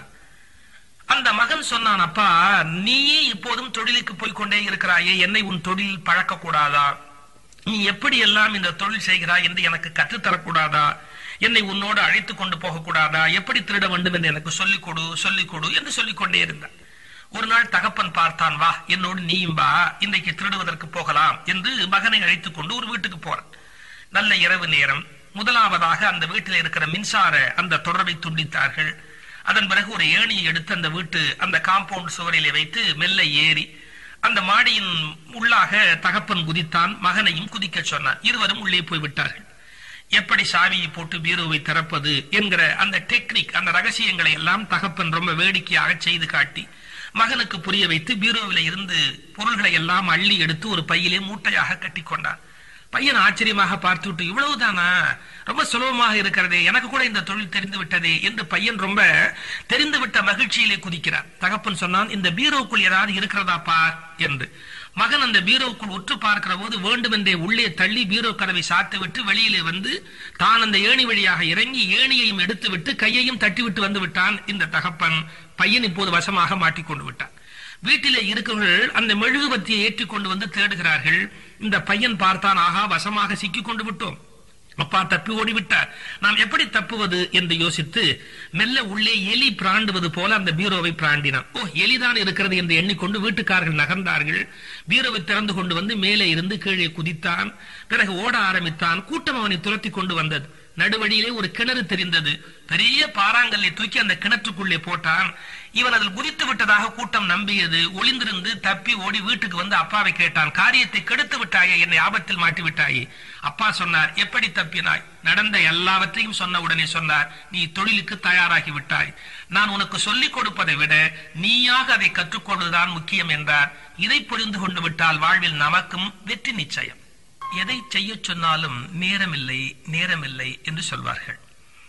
Speaker 1: அந்த மகன் சொன்னான் அப்பா நீயே இப்போதும் தொழிலுக்கு போய் கொண்டே இருக்கிறாயே என்னை உன் தொழில் பழக்க கூடாதா நீ எப்படி எல்லாம் இந்த தொழில் செய்கிறாய் என்று எனக்கு கற்றுத்தரக்கூடாதா என்னை உன்னோடு அழைத்து கொண்டு போக கூடாதா எப்படி திருட வேண்டும் என்று எனக்கு சொல்லிக் கொடு சொல்லிக் கொடு என்று சொல்லிக் கொண்டே இருந்தான் ஒரு நாள் தகப்பன் பார்த்தான் வா என்னோடு நீயும் வா இன்றைக்கு திருடுவதற்கு போகலாம் என்று மகனை அழைத்துக் கொண்டு ஒரு வீட்டுக்கு போறான் நல்ல இரவு நேரம் முதலாவதாக அந்த வீட்டில் இருக்கிற மின்சார அந்த தொடரை துண்டித்தார்கள் அதன் பிறகு ஒரு ஏணியை எடுத்து அந்த வீட்டு அந்த காம்பவுண்ட் சுவரிலே வைத்து மெல்ல ஏறி அந்த மாடியின் உள்ளாக தகப்பன் குதித்தான் மகனையும் குதிக்க சொன்னான் இருவரும் உள்ளே போய் விட்டார்கள் எப்படி சாவியை போட்டு பீரோவை திறப்பது என்கிற அந்த டெக்னிக் அந்த ரகசியங்களை எல்லாம் தகப்பன் ரொம்ப வேடிக்கையாக செய்து காட்டி மகனுக்கு புரிய வைத்து பீரோவில இருந்து பொருள்களை எல்லாம் அள்ளி எடுத்து ஒரு பையிலே மூட்டையாக கட்டி கொண்டான் பையன் ஆச்சரியமாக பார்த்துவிட்டு இவ்வளவுதானா ரொம்ப சுலபமாக இருக்கிறதே எனக்கு கூட இந்த தொழில் தெரிந்து விட்டதே என்று பையன் ரொம்ப தெரிந்து விட்ட மகிழ்ச்சியிலே குதிக்கிறான் தகப்பன் சொன்னான் இந்த பீரோக்குள் ஏதாவது இருக்கிறதா பார் என்று மகன் அந்த பீரோக்குள் உற்று பார்க்கிற போது வேண்டுமென்றே உள்ளே தள்ளி பீரோ கதவை சாத்து விட்டு வெளியிலே வந்து தான் அந்த ஏணி வழியாக இறங்கி ஏணியையும் எடுத்து விட்டு கையையும் தட்டிவிட்டு வந்து விட்டான் இந்த தகப்பன் பையன் இப்போது வசமாக மாட்டிக்கொண்டு விட்டான் வீட்டிலே இருக்கிறவர்கள் அந்த மெழுகுபத்தியை ஏற்றி கொண்டு வந்து தேடுகிறார்கள் இந்த பையன் பார்த்தான் ஆகா வசமாக சிக்கிக் கொண்டு விட்டோம் அப்பா தப்பி ஓடிவிட்டார் நாம் எப்படி தப்புவது என்று யோசித்து மெல்ல உள்ளே எலி பிராண்டுவது போல அந்த பீரோவை பிராண்டினான் ஓ எலிதான் இருக்கிறது என்று எண்ணிக்கொண்டு வீட்டுக்காரர்கள் நகர்ந்தார்கள் பீரோவை திறந்து கொண்டு வந்து மேலே இருந்து கீழே குதித்தான் பிறகு ஓட ஆரம்பித்தான் கூட்டம் அவனை துரத்தி கொண்டு வந்தது நடுவழியிலே ஒரு கிணறு தெரிந்தது பெரிய பாறாங்கல்லை தூக்கி அந்த கிணற்றுக்குள்ளே போட்டான் இவன் அதில் குதித்து விட்டதாக கூட்டம் நம்பியது ஒளிந்திருந்து தப்பி ஓடி வீட்டுக்கு வந்து அப்பாவை கேட்டான் காரியத்தை கெடுத்து விட்டாயே என்னை ஆபத்தில் மாட்டி விட்டாயே அப்பா சொன்னார் எப்படி தப்பினாய் நடந்த எல்லாவற்றையும் சொன்ன உடனே சொன்னார் நீ தொழிலுக்கு தயாராகி விட்டாய் நான் உனக்கு சொல்லிக் கொடுப்பதை விட நீயாக அதை கற்றுக்கொள்வதுதான் முக்கியம் என்றார் இதை புரிந்து கொண்டு விட்டால் வாழ்வில் நமக்கும் வெற்றி நிச்சயம் எதை செய்ய சொன்னாலும் நேரமில்லை நேரமில்லை என்று சொல்வார்கள்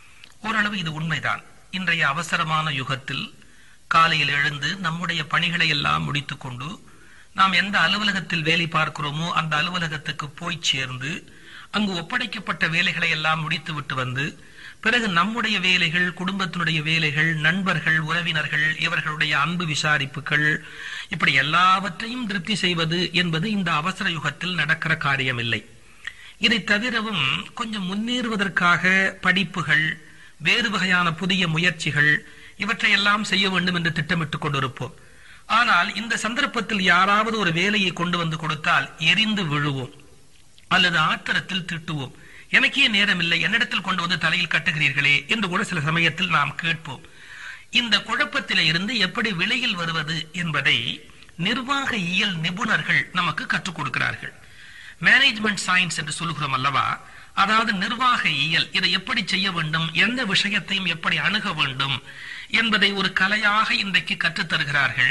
Speaker 1: ஓரளவு இது உண்மைதான் இன்றைய அவசரமான யுகத்தில் காலையில் எழுந்து நம்முடைய பணிகளை எல்லாம் முடித்துக்கொண்டு நாம் எந்த அலுவலகத்தில் வேலை பார்க்கிறோமோ அந்த அலுவலகத்துக்கு போய் சேர்ந்து அங்கு ஒப்படைக்கப்பட்ட வேலைகளை எல்லாம் முடித்து விட்டு வந்து பிறகு நம்முடைய வேலைகள் குடும்பத்தினுடைய வேலைகள் நண்பர்கள் உறவினர்கள் இவர்களுடைய அன்பு விசாரிப்புகள் இப்படி எல்லாவற்றையும் திருப்தி செய்வது என்பது இந்த அவசர யுகத்தில் நடக்கிற காரியமில்லை இதை தவிரவும் கொஞ்சம் முன்னேறுவதற்காக படிப்புகள் வேறு வகையான புதிய முயற்சிகள் இவற்றையெல்லாம் செய்ய வேண்டும் என்று திட்டமிட்டுக் கொண்டிருப்போம் ஆனால் இந்த சந்தர்ப்பத்தில் யாராவது ஒரு வேலையை கொண்டு வந்து கொடுத்தால் எரிந்து விழுவோம் அல்லது ஆத்திரத்தில் திட்டுவோம் எனக்கே நேரம் இல்லை என்னிடத்தில் கொண்டு வந்து தலையில் கட்டுகிறீர்களே என்று கூட சில சமயத்தில் நாம் கேட்போம் இந்த குழப்பத்தில இருந்து எப்படி விலையில் வருவது என்பதை நிர்வாக இயல் நிபுணர்கள் நமக்கு கற்றுக் கொடுக்கிறார்கள் மேனேஜ்மெண்ட் சயின்ஸ் என்று சொல்லுகிறோம் அல்லவா அதாவது நிர்வாக இயல் இதை எப்படி செய்ய வேண்டும் எந்த விஷயத்தையும் எப்படி அணுக வேண்டும் என்பதை ஒரு கலையாக இன்றைக்கு கற்றுத் தருகிறார்கள்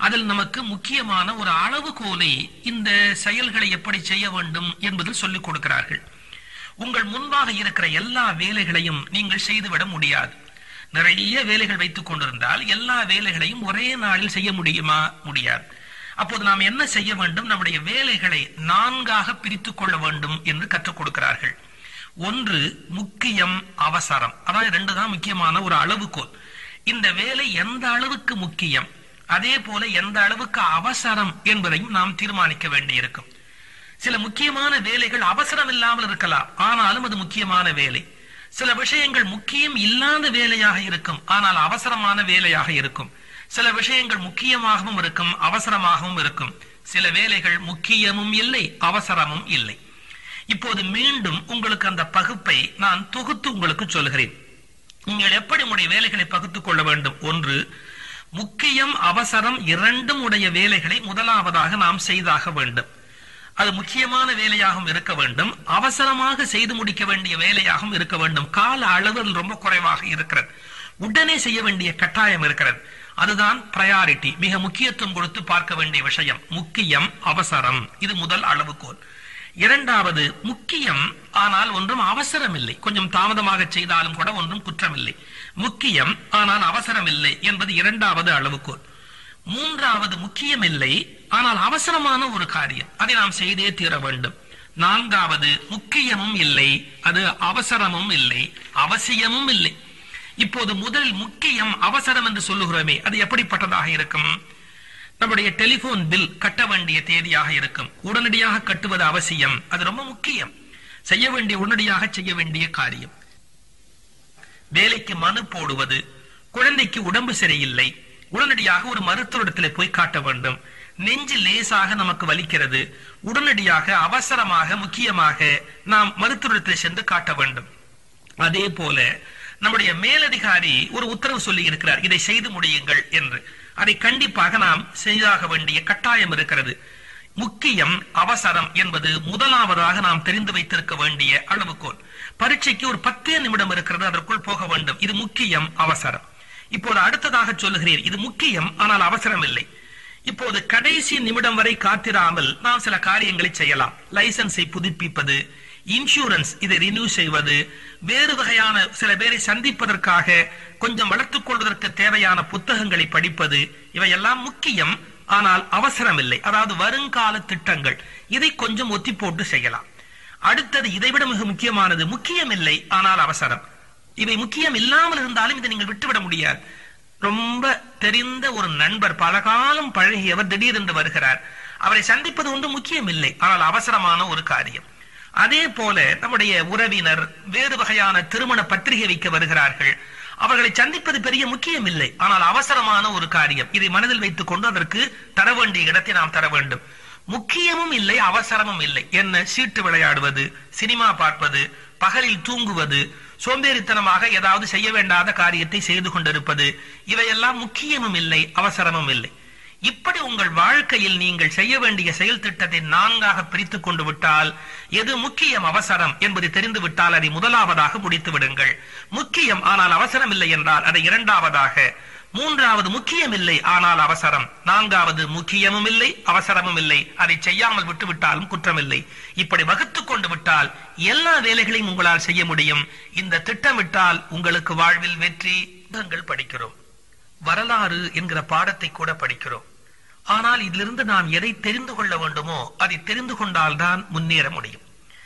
Speaker 1: அதில் நமக்கு முக்கியமான ஒரு அளவுகோலை இந்த செயல்களை எப்படி செய்ய வேண்டும் என்பதில் சொல்லிக் கொடுக்கிறார்கள் உங்கள் முன்பாக இருக்கிற எல்லா வேலைகளையும் நீங்கள் செய்துவிட முடியாது நிறைய வேலைகள் வைத்துக் கொண்டிருந்தால் எல்லா வேலைகளையும் ஒரே நாளில் செய்ய முடியுமா முடியாது அப்போது நாம் என்ன செய்ய வேண்டும் நம்முடைய வேலைகளை நான்காக பிரித்துக் கொள்ள வேண்டும் என்று கற்றுக் கொடுக்கிறார்கள் ஒன்று முக்கியம் அவசரம் அதாவது ரெண்டு தான் முக்கியமான ஒரு அளவுகோல் இந்த வேலை எந்த அளவுக்கு முக்கியம் அதே போல எந்த அளவுக்கு அவசரம் என்பதையும் நாம் தீர்மானிக்க வேண்டியிருக்கும் சில முக்கியமான வேலைகள் அவசரம் இல்லாமல் இருக்கலாம் ஆனாலும் அது முக்கியமான வேலை சில விஷயங்கள் முக்கியம் இல்லாத வேலையாக இருக்கும் ஆனால் அவசரமான வேலையாக இருக்கும் சில விஷயங்கள் முக்கியமாகவும் இருக்கும் அவசரமாகவும் இருக்கும் சில வேலைகள் முக்கியமும் இல்லை அவசரமும் இல்லை இப்போது மீண்டும் உங்களுக்கு அந்த பகுப்பை நான் தொகுத்து உங்களுக்கு சொல்கிறேன் நீங்கள் எப்படி உடைய வேலைகளை பகுத்துக் கொள்ள வேண்டும் ஒன்று முக்கியம் அவசரம் இரண்டும் உடைய வேலைகளை முதலாவதாக நாம் செய்தாக வேண்டும் அது முக்கியமான வேலையாகவும் இருக்க வேண்டும் அவசரமாக செய்து முடிக்க வேண்டிய வேலையாகவும் இருக்க வேண்டும் கால அளவு அதில் ரொம்ப குறைவாக இருக்கிறது உடனே செய்ய வேண்டிய கட்டாயம் இருக்கிறது அதுதான் பிரையாரிட்டி மிக முக்கியத்துவம் கொடுத்து பார்க்க வேண்டிய விஷயம் முக்கியம் அவசரம் இது முதல் அளவுகோல் இரண்டாவது முக்கியம் ஆனால் ஒன்றும் அவசரம் இல்லை கொஞ்சம் தாமதமாக செய்தாலும் கூட ஒன்றும் குற்றமில்லை முக்கியம் ஆனால் அவசரம் இல்லை என்பது இரண்டாவது அளவுகோல் மூன்றாவது முக்கியம் இல்லை ஆனால் அவசரமான ஒரு காரியம் அதை நாம் செய்தே தீர வேண்டும் நான்காவது முக்கியமும் இல்லை அது அவசரமும் இல்லை அவசியமும் இல்லை இப்போது முதல் முக்கியம் அவசரம் என்று சொல்லுகிறோமே அது எப்படிப்பட்டதாக இருக்கும் நம்முடைய டெலிபோன் பில் கட்ட வேண்டிய தேதியாக இருக்கும் உடனடியாக கட்டுவது அவசியம் அது ரொம்ப முக்கியம் செய்ய வேண்டிய உடனடியாக செய்ய வேண்டிய காரியம் வேலைக்கு மனு போடுவது குழந்தைக்கு உடம்பு சரியில்லை உடனடியாக ஒரு மருத்துவரிடத்தில் போய் காட்ட வேண்டும் நெஞ்சு லேசாக நமக்கு வலிக்கிறது உடனடியாக அவசரமாக முக்கியமாக நாம் மருத்துவரிடத்தில் சென்று காட்ட வேண்டும் அதே போல நம்முடைய மேலதிகாரி ஒரு உத்தரவு சொல்லி இருக்கிறார் இதை செய்து முடியுங்கள் என்று அதை கண்டிப்பாக நாம் செய்தாக வேண்டிய கட்டாயம் இருக்கிறது முக்கியம் அவசரம் என்பது முதலாவதாக நாம் தெரிந்து வைத்திருக்க வேண்டிய அளவுகோல் பரீட்சைக்கு ஒரு பத்தே நிமிடம் இருக்கிறது அதற்குள் போக வேண்டும் இது முக்கியம் அவசரம் இப்போது அடுத்ததாக சொல்லுகிறேன் இது முக்கியம் ஆனால் அவசரம் இல்லை இப்போது கடைசி நிமிடம் வரை காத்திராமல் நாம் சில காரியங்களை செய்யலாம் லைசன்ஸை புதுப்பிப்பது இன்சூரன்ஸ் இதை ரினியூ செய்வது வேறு வகையான சில பேரை சந்திப்பதற்காக கொஞ்சம் வளர்த்துக் கொள்வதற்கு தேவையான புத்தகங்களை படிப்பது இவையெல்லாம் முக்கியம் ஆனால் அவசரம் இல்லை அதாவது வருங்கால திட்டங்கள் இதை கொஞ்சம் ஒத்தி போட்டு செய்யலாம் அடுத்தது இதைவிட மிக முக்கியமானது முக்கியம் இல்லை ஆனால் அவசரம் இவை முக்கியம் இல்லாமல் இருந்தாலும் இதை நீங்கள் விட்டுவிட முடியாது ரொம்ப தெரிந்த ஒரு நண்பர் பல காலம் பழகியவர் திடீரென்று வருகிறார் அவரை சந்திப்பது ஒன்று முக்கியம் இல்லை ஆனால் அவசரமான ஒரு காரியம் அதே போல நம்முடைய உறவினர் வேறு வகையான திருமண பத்திரிகை வைக்க வருகிறார்கள் அவர்களை சந்திப்பது பெரிய முக்கியம் இல்லை ஆனால் அவசரமான ஒரு காரியம் இதை மனதில் வைத்துக் கொண்டு அதற்கு தர வேண்டிய இடத்தை நாம் தர வேண்டும் முக்கியமும் இல்லை அவசரமும் இல்லை என்ன சீட்டு விளையாடுவது சினிமா பார்ப்பது பகலில் தூங்குவது சோம்பேறித்தனமாக ஏதாவது செய்ய வேண்டாத காரியத்தை செய்து கொண்டிருப்பது இவையெல்லாம் முக்கியமும் இல்லை அவசரமும் இல்லை இப்படி உங்கள் வாழ்க்கையில் நீங்கள் செய்ய வேண்டிய செயல் திட்டத்தை நான்காக பிரித்துக் கொண்டு விட்டால் எது முக்கியம் அவசரம் என்பது தெரிந்து விட்டால் அதை முதலாவதாக முடித்து விடுங்கள் முக்கியம் ஆனால் அவசரம் இல்லை என்றால் அதை இரண்டாவதாக மூன்றாவது முக்கியம் இல்லை ஆனால் அவசரம் நான்காவது முக்கியமும் இல்லை அவசரமும் இல்லை அதை செய்யாமல் விட்டுவிட்டாலும் குற்றமில்லை இப்படி வகுத்துக் கொண்டு விட்டால் எல்லா வேலைகளையும் உங்களால் செய்ய முடியும் இந்த திட்டமிட்டால் உங்களுக்கு வாழ்வில் வெற்றி புத்தகங்கள் படிக்கிறோம் வரலாறு என்கிற பாடத்தை கூட படிக்கிறோம் ஆனால் இதிலிருந்து நாம் எதை தெரிந்து கொள்ள வேண்டுமோ அதை தெரிந்து கொண்டால்தான் முன்னேற முடியும்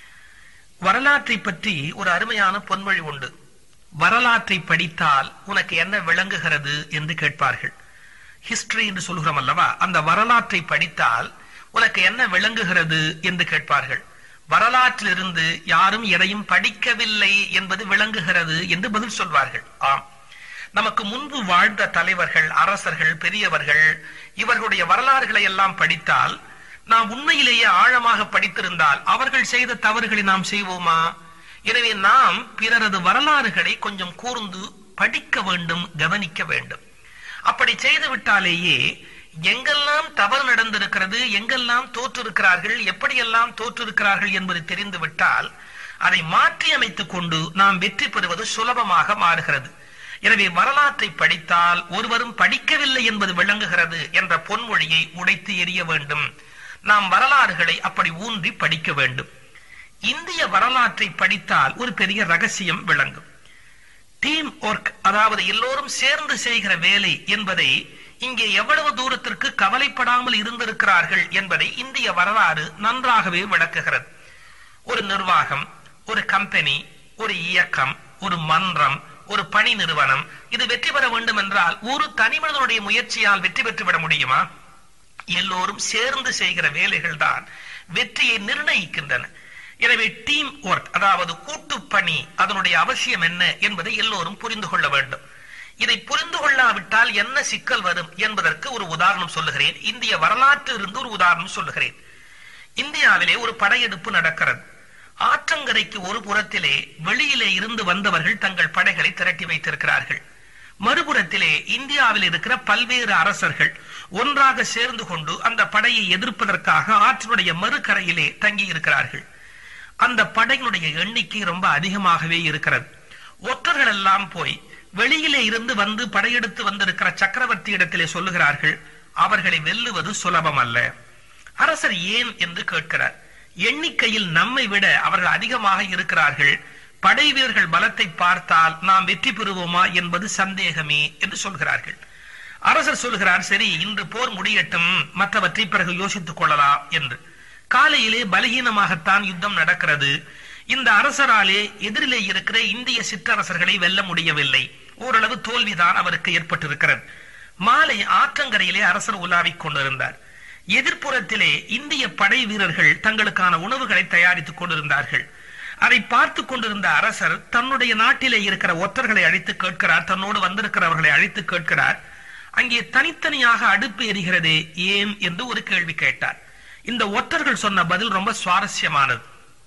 Speaker 1: வரலாற்றை பற்றி ஒரு அருமையான பொன்மொழி உண்டு வரலாற்றை படித்தால் உனக்கு என்ன விளங்குகிறது என்று கேட்பார்கள் ஹிஸ்டரி என்று சொல்கிறோம் அல்லவா அந்த வரலாற்றை படித்தால் உனக்கு என்ன விளங்குகிறது என்று கேட்பார்கள் வரலாற்றிலிருந்து யாரும் எதையும் படிக்கவில்லை என்பது விளங்குகிறது என்று பதில் சொல்வார்கள் ஆம் நமக்கு முன்பு வாழ்ந்த தலைவர்கள் அரசர்கள் பெரியவர்கள் இவர்களுடைய வரலாறுகளை எல்லாம் படித்தால் நாம் உண்மையிலேயே ஆழமாக படித்திருந்தால் அவர்கள் செய்த தவறுகளை நாம் செய்வோமா எனவே நாம் பிறரது வரலாறுகளை கொஞ்சம் கூர்ந்து படிக்க வேண்டும் கவனிக்க வேண்டும் அப்படி செய்து விட்டாலேயே எங்கெல்லாம் தவறு நடந்திருக்கிறது எங்கெல்லாம் தோற்றிருக்கிறார்கள் எப்படியெல்லாம் தோற்றிருக்கிறார்கள் என்பது தெரிந்து விட்டால் அதை மாற்றி அமைத்துக் கொண்டு நாம் வெற்றி பெறுவது சுலபமாக மாறுகிறது எனவே வரலாற்றை படித்தால் ஒருவரும் படிக்கவில்லை என்பது விளங்குகிறது என்ற பொன்மொழியை உடைத்து எறிய வேண்டும் நாம் வரலாறுகளை அப்படி ஊன்றி படிக்க வேண்டும் இந்திய வரலாற்றை படித்தால் ஒரு பெரிய ரகசியம் விளங்கும் டீம் ஒர்க் அதாவது எல்லோரும் சேர்ந்து செய்கிற வேலை என்பதை இங்கே எவ்வளவு தூரத்திற்கு கவலைப்படாமல் இருந்திருக்கிறார்கள் என்பதை இந்திய வரலாறு நன்றாகவே விளக்குகிறது ஒரு நிர்வாகம் ஒரு கம்பெனி ஒரு இயக்கம் ஒரு மன்றம் ஒரு பணி நிறுவனம் இது வெற்றி பெற வேண்டும் என்றால் ஒரு தனி மனிதனுடைய முயற்சியால் வெற்றி பெற்றுவிட முடியுமா எல்லோரும் சேர்ந்து செய்கிற வேலைகள் தான் வெற்றியை நிர்ணயிக்கின்றன எனவே டீம் ஒர்க் அதாவது கூட்டு பணி அதனுடைய அவசியம் என்ன என்பதை எல்லோரும் புரிந்து கொள்ள வேண்டும் இதை புரிந்து கொள்ளாவிட்டால் என்ன சிக்கல் வரும் என்பதற்கு ஒரு உதாரணம் சொல்லுகிறேன் இந்திய வரலாற்றில் இருந்து ஒரு உதாரணம் சொல்லுகிறேன் இந்தியாவிலே ஒரு படையெடுப்பு நடக்கிறது ஆற்றங்கரைக்கு ஒரு புறத்திலே வெளியிலே இருந்து வந்தவர்கள் தங்கள் படைகளை திரட்டி வைத்திருக்கிறார்கள் மறுபுறத்திலே இந்தியாவில் இருக்கிற பல்வேறு அரசர்கள் ஒன்றாக சேர்ந்து கொண்டு அந்த படையை எதிர்ப்பதற்காக ஆற்றினுடைய மறுகரையிலே தங்கி இருக்கிறார்கள் அந்த படைகளுடைய எண்ணிக்கை ரொம்ப அதிகமாகவே இருக்கிறது ஒற்றர்கள் எல்லாம் போய் வெளியிலே இருந்து வந்து படையெடுத்து வந்திருக்கிற சக்கரவர்த்தி இடத்திலே சொல்லுகிறார்கள் அவர்களை வெல்லுவது சுலபம் அல்ல அரசர் ஏன் என்று கேட்கிறார் எண்ணிக்கையில் நம்மை விட அவர்கள் அதிகமாக இருக்கிறார்கள் படை வீரர்கள் பலத்தை பார்த்தால் நாம் வெற்றி பெறுவோமா என்பது சந்தேகமே என்று சொல்கிறார்கள் அரசர் சொல்கிறார் சரி இன்று போர் முடியட்டும் மற்றவற்றை பிறகு யோசித்துக் கொள்ளலாம் என்று காலையிலே பலகீனமாகத்தான் யுத்தம் நடக்கிறது இந்த அரசராலே எதிரிலே இருக்கிற இந்திய சிற்றரசர்களை வெல்ல முடியவில்லை ஓரளவு தோல்விதான் அவருக்கு ஏற்பட்டிருக்கிறது மாலை ஆற்றங்கரையிலே அரசர் உலாவிக் கொண்டிருந்தார் எதிர்ப்புறத்திலே இந்திய படை வீரர்கள் தங்களுக்கான உணவுகளை தயாரித்துக் கொண்டிருந்தார்கள் அதை பார்த்து கொண்டிருந்த அரசர் தன்னுடைய நாட்டிலே இருக்கிற ஒற்றர்களை அழைத்து கேட்கிறார் தன்னோடு வந்திருக்கிறவர்களை அழைத்து கேட்கிறார் அங்கே தனித்தனியாக அடுப்பு எரிகிறதே ஏன் என்று ஒரு கேள்வி கேட்டார் இந்த ஒற்றர்கள் சொன்ன பதில் ரொம்ப சுவாரஸ்யமானது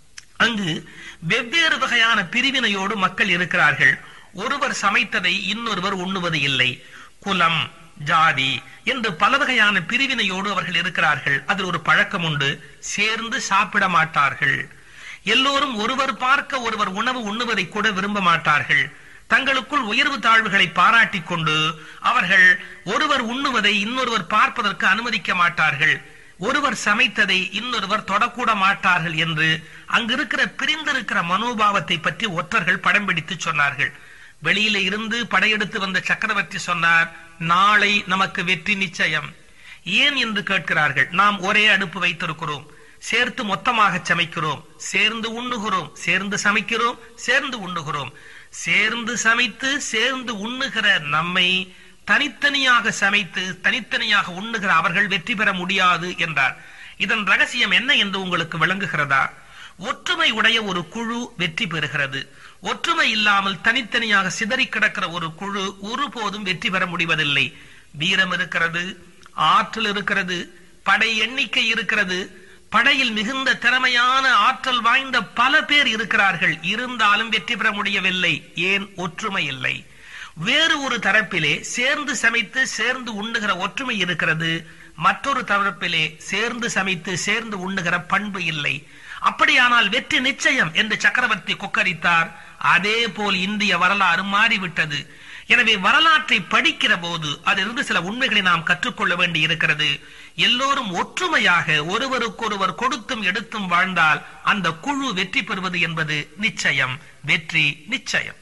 Speaker 1: அங்கு வெவ்வேறு வகையான பிரிவினையோடு மக்கள் இருக்கிறார்கள் ஒருவர் சமைத்ததை இன்னொருவர் உண்ணுவது இல்லை குலம் ஜாதி என்று பல வகையான பிரிவினையோடு அவர்கள் இருக்கிறார்கள் அதில் ஒரு பழக்கம் உண்டு சேர்ந்து சாப்பிட மாட்டார்கள் எல்லோரும் ஒருவர் பார்க்க ஒருவர் உணவு உண்ணுவதை கூட விரும்ப மாட்டார்கள் தங்களுக்குள் உயர்வு தாழ்வுகளை பாராட்டிக் கொண்டு அவர்கள் ஒருவர் உண்ணுவதை இன்னொருவர் பார்ப்பதற்கு அனுமதிக்க மாட்டார்கள் ஒருவர் சமைத்ததை இன்னொருவர் தொடக்கூட மாட்டார்கள் என்று அங்கிருக்கிற பிரிந்திருக்கிற மனோபாவத்தை பற்றி ஒற்றர்கள் படம் பிடித்து சொன்னார்கள் வெளியில இருந்து படையெடுத்து வந்த சக்கரவர்த்தி சொன்னார் நாளை நமக்கு வெற்றி நிச்சயம் ஏன் என்று கேட்கிறார்கள் நாம் ஒரே அடுப்பு வைத்திருக்கிறோம் சேர்த்து மொத்தமாக சமைக்கிறோம் சேர்ந்து உண்ணுகிறோம் சேர்ந்து சமைக்கிறோம் சேர்ந்து உண்ணுகிறோம் சேர்ந்து சமைத்து சேர்ந்து உண்ணுகிற நம்மை தனித்தனியாக சமைத்து தனித்தனியாக உண்ணுகிற அவர்கள் வெற்றி பெற முடியாது என்றார் இதன் ரகசியம் என்ன என்று உங்களுக்கு விளங்குகிறதா ஒற்றுமை உடைய ஒரு குழு வெற்றி பெறுகிறது ஒற்றுமை இல்லாமல் தனித்தனியாக சிதறி கிடக்கிற ஒரு குழு ஒருபோதும் வெற்றி பெற முடிவதில்லை வீரம் இருக்கிறது ஆற்றல் இருக்கிறது படை எண்ணிக்கை இருக்கிறது படையில் மிகுந்த திறமையான ஆற்றல் வாய்ந்த பல பேர் இருக்கிறார்கள் இருந்தாலும் வெற்றி பெற முடியவில்லை ஏன் ஒற்றுமை இல்லை வேறு ஒரு தரப்பிலே சேர்ந்து சமைத்து சேர்ந்து உண்ணுகிற ஒற்றுமை இருக்கிறது மற்றொரு தரப்பிலே சேர்ந்து சமைத்து சேர்ந்து உண்ணுகிற பண்பு இல்லை அப்படியானால் வெற்றி நிச்சயம் என்று சக்கரவர்த்தி கொக்கரித்தார் அதே போல் இந்திய வரலாறு மாறிவிட்டது எனவே வரலாற்றை படிக்கிற போது அதிலிருந்து சில உண்மைகளை நாம் கற்றுக்கொள்ள வேண்டி இருக்கிறது எல்லோரும் ஒற்றுமையாக ஒருவருக்கொருவர் கொடுத்தும் எடுத்தும் வாழ்ந்தால் அந்த குழு வெற்றி பெறுவது என்பது நிச்சயம் வெற்றி நிச்சயம்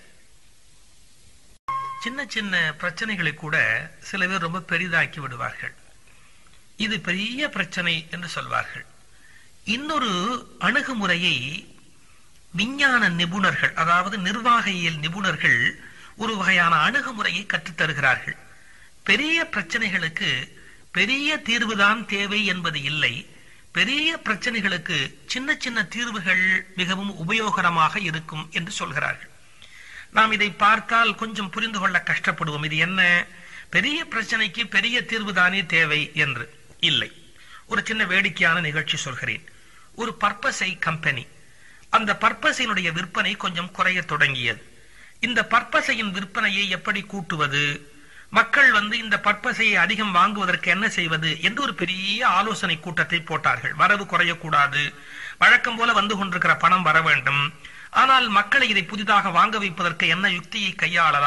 Speaker 1: சின்ன சின்ன பிரச்சனைகளை கூட சில பேர் ரொம்ப பெரிதாக்கி விடுவார்கள் இது பெரிய பிரச்சனை என்று சொல்வார்கள் இன்னொரு அணுகுமுறையை விஞ்ஞான நிபுணர்கள் அதாவது நிர்வாகியல் நிபுணர்கள் ஒரு வகையான அணுகுமுறையை கற்றுத்தருகிறார்கள் பெரிய பிரச்சனைகளுக்கு பெரிய தீர்வுதான் தேவை என்பது இல்லை பெரிய பிரச்சனைகளுக்கு சின்ன சின்ன தீர்வுகள் மிகவும் உபயோகரமாக இருக்கும் என்று சொல்கிறார்கள் நாம் இதை பார்த்தால் கொஞ்சம் புரிந்து கொள்ள கஷ்டப்படுவோம் இது என்ன பெரிய பிரச்சனைக்கு பெரிய தீர்வு தானே தேவை என்று இல்லை ஒரு சின்ன வேடிக்கையான நிகழ்ச்சி சொல்கிறேன் ஒரு பர்பஸை கம்பெனி அந்த பர்பஸினுடைய விற்பனை கொஞ்சம் குறைய தொடங்கியது இந்த பர்பஸையின் விற்பனையை எப்படி கூட்டுவது மக்கள் வந்து இந்த பர்பஸை அதிகம் வாங்குவதற்கு என்ன செய்வது என்று ஒரு பெரிய ஆலோசனை கூட்டத்தை போட்டார்கள் வரவு குறையக்கூடாது வழக்கம் போல வந்து கொண்டிருக்கிற பணம் வர வேண்டும் ஆனால் மக்களை இதை புதிதாக வாங்க வைப்பதற்கு என்ன யுக்தியை கையாளலாம்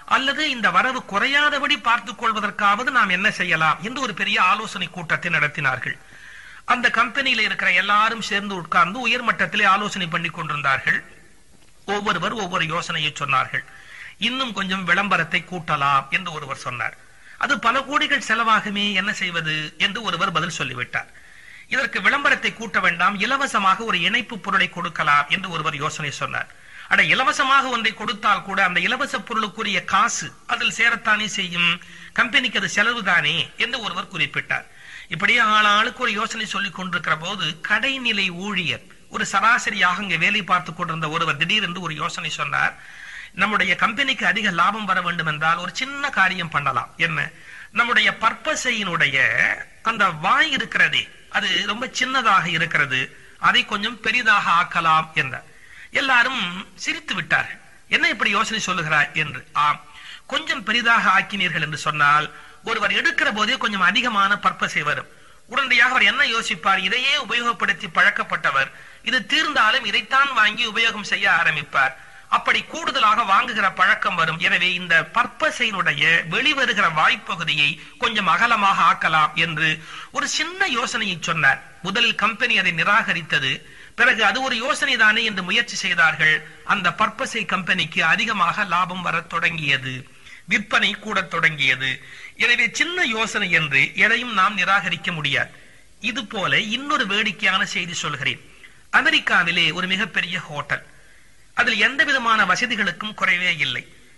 Speaker 1: அல்லது இந்த வரவு குறையாதபடி பார்த்துக் கொள்வதற்காவது நாம் என்ன செய்யலாம் என்று ஒரு பெரிய ஆலோசனை கூட்டத்தை நடத்தினார்கள் அந்த கம்பெனியில இருக்கிற எல்லாரும் சேர்ந்து உட்கார்ந்து உயர்மட்டத்திலே ஆலோசனை பண்ணி கொண்டிருந்தார்கள் ஒவ்வொருவர் ஒவ்வொரு யோசனையை சொன்னார்கள் இன்னும் கொஞ்சம் விளம்பரத்தை கூட்டலாம் என்று ஒருவர் சொன்னார் அது பல கோடிகள் செலவாகுமே என்ன செய்வது என்று ஒருவர் பதில் சொல்லிவிட்டார் இதற்கு விளம்பரத்தை கூட்ட வேண்டாம் இலவசமாக ஒரு இணைப்பு பொருளை கொடுக்கலாம் என்று ஒருவர் யோசனை சொன்னார் அட இலவசமாக ஒன்றை கொடுத்தால் கூட அந்த இலவச பொருளுக்குரிய காசு அதில் சேரத்தானே செய்யும் கம்பெனிக்கு அது செலவுதானே என்று ஒருவர் குறிப்பிட்டார் இப்படியே ஆள் ஆளுக்கு ஒரு யோசனை சொல்லிக் கொண்டிருக்கிற போது கடைநிலை ஊழியர் ஒரு சராசரியாக இங்கே வேலை பார்த்து கொண்டிருந்த ஒருவர் திடீரென்று ஒரு யோசனை சொன்னார் நம்முடைய கம்பெனிக்கு அதிக லாபம் வர வேண்டும் என்றால் ஒரு சின்ன காரியம் பண்ணலாம் என்ன நம்முடைய பர்பஸையினுடைய அந்த வாய் இருக்கிறதே அது ரொம்ப சின்னதாக இருக்கிறது அதை கொஞ்சம் பெரிதாக ஆக்கலாம் என்றார் எல்லாரும் சிரித்து விட்டார்கள் என்ன இப்படி யோசனை சொல்லுகிறாய் என்று ஆம் கொஞ்சம் பெரிதாக ஆக்கினீர்கள் என்று சொன்னால் ஒருவர் எடுக்கிற போதே கொஞ்சம் அதிகமான பர்பஸை வரும் உடனடியாக அவர் என்ன யோசிப்பார் இதையே உபயோகப்படுத்தி பழக்கப்பட்டவர் இது தீர்ந்தாலும் இதைத்தான் வாங்கி உபயோகம் செய்ய ஆரம்பிப்பார் அப்படி கூடுதலாக வாங்குகிற பழக்கம் வரும் எனவே இந்த பர்பஸைனுடைய வெளிவருகிற வாய்ப்பகுதியை கொஞ்சம் அகலமாக ஆக்கலாம் என்று ஒரு சின்ன யோசனையை சொன்னார் முதலில் கம்பெனி அதை நிராகரித்தது பிறகு அது ஒரு யோசனை தானே என்று முயற்சி செய்தார்கள் அந்த பர்பஸை கம்பெனிக்கு அதிகமாக லாபம் வரத் தொடங்கியது விற்பனை கூடத் தொடங்கியது எனவே சின்ன யோசனை என்று எதையும் நாம் நிராகரிக்க முடியாது இது போல இன்னொரு வேடிக்கையான செய்தி சொல்கிறேன் அமெரிக்காவிலே ஒரு மிகப்பெரிய ஹோட்டல் அதில் எந்த விதமான வசதிகளுக்கும் குறைவே இல்லை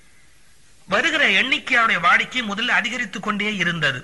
Speaker 1: வருகிற எண்ணிக்கையுடைய வாடிக்கை முதலில் அதிகரித்துக் கொண்டே இருந்தது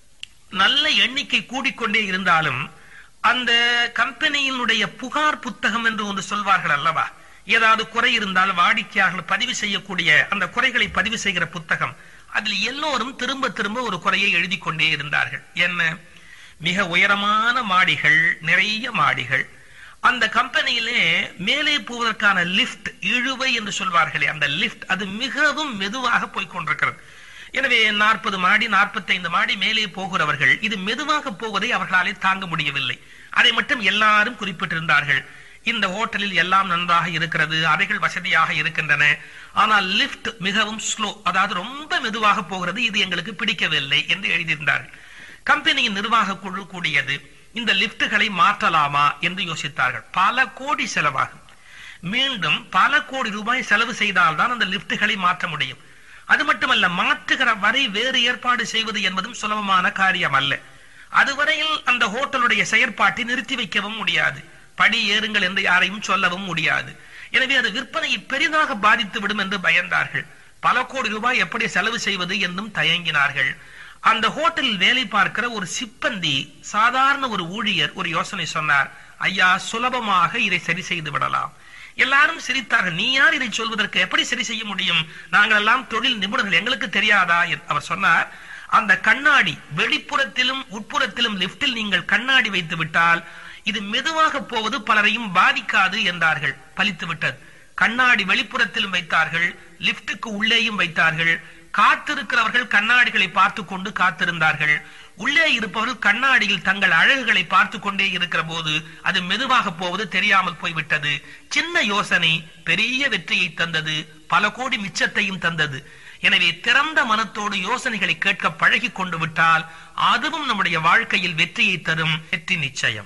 Speaker 1: நல்ல எண்ணிக்கை கூடிக்கொண்டே இருந்தாலும் அந்த கம்பெனியினுடைய புகார் புத்தகம் என்று ஒன்று சொல்வார்கள் அல்லவா ஏதாவது குறை இருந்தால் வாடிக்கையாளர்கள் பதிவு செய்யக்கூடிய அந்த குறைகளை பதிவு செய்கிற புத்தகம் அதில் எல்லோரும் திரும்ப திரும்ப ஒரு குறையை எழுதி கொண்டே இருந்தார்கள் என்ன மிக உயரமான மாடிகள் நிறைய மாடிகள் அந்த கம்பெனியிலே மேலே போவதற்கான லிப்ட் இழுவை என்று சொல்வார்களே அந்த லிப்ட் அது மிகவும் மெதுவாக போய் கொண்டிருக்கிறது எனவே நாற்பது மாடி நாற்பத்தைந்து மாடி மேலே போகிறவர்கள் இது மெதுவாக போவதை அவர்களாலே தாங்க முடியவில்லை அதை மட்டும் எல்லாரும் குறிப்பிட்டிருந்தார்கள் இந்த ஹோட்டலில் எல்லாம் நன்றாக இருக்கிறது அறைகள் வசதியாக இருக்கின்றன ஆனால் லிப்ட் மிகவும் ஸ்லோ அதாவது ரொம்ப மெதுவாக போகிறது இது எங்களுக்கு பிடிக்கவில்லை என்று எழுதியிருந்தார்கள் கம்பெனியின் நிர்வாக குழு கூடியது இந்த லிப்டுகளை மாற்றலாமா என்று யோசித்தார்கள் பல கோடி செலவாகும் மீண்டும் பல கோடி ரூபாய் செலவு செய்தால்தான் அந்த லிப்டுகளை மாற்ற முடியும் அது மட்டுமல்ல மாற்றுகிற வரை வேறு ஏற்பாடு செய்வது என்பதும் சுலபமான காரியம் அல்ல அதுவரையில் அந்த ஹோட்டலுடைய செயற்பாட்டை நிறுத்தி வைக்கவும் முடியாது படி ஏறுங்கள் என்று யாரையும் சொல்லவும் முடியாது எனவே அது விற்பனையை பெரிதாக பாதித்து விடும் என்று பயந்தார்கள் பல கோடி ரூபாய் எப்படி செலவு செய்வது என்றும் தயங்கினார்கள் அந்த ஹோட்டலில் வேலை பார்க்கிற ஒரு சிப்பந்தி சாதாரண ஒரு ஊழியர் ஒரு யோசனை சொன்னார் ஐயா சுலபமாக இதை சரி செய்து விடலாம் எல்லாரும் சிரித்தார்கள் நீ யார் இதை சொல்வதற்கு எப்படி சரி செய்ய முடியும் நாங்கள் எல்லாம் தொழில் நிபுணர்கள் எங்களுக்கு தெரியாதா அவர் சொன்னார் அந்த கண்ணாடி வெளிப்புறத்திலும் உட்புறத்திலும் லிப்டில் நீங்கள் கண்ணாடி வைத்து விட்டால் இது மெதுவாக போவது பலரையும் பாதிக்காது என்றார்கள் பலித்து விட்டது கண்ணாடி வெளிப்புறத்திலும் வைத்தார்கள் லிப்டுக்கு உள்ளேயும் வைத்தார்கள் காத்திருக்கிறவர்கள் கண்ணாடிகளை பார்த்து கொண்டு காத்திருந்தார்கள் உள்ளே இருப்பவர்கள் கண்ணாடியில் தங்கள் அழகுகளை பார்த்து கொண்டே இருக்கிற போது அது மெதுவாக போவது தெரியாமல் போய்விட்டது சின்ன யோசனை பெரிய வெற்றியை தந்தது பல கோடி மிச்சத்தையும் தந்தது எனவே திறந்த மனத்தோடு யோசனைகளை கேட்க பழகி கொண்டு விட்டால் அதுவும் நம்முடைய வாழ்க்கையில் வெற்றியை தரும் வெற்றி நிச்சயம்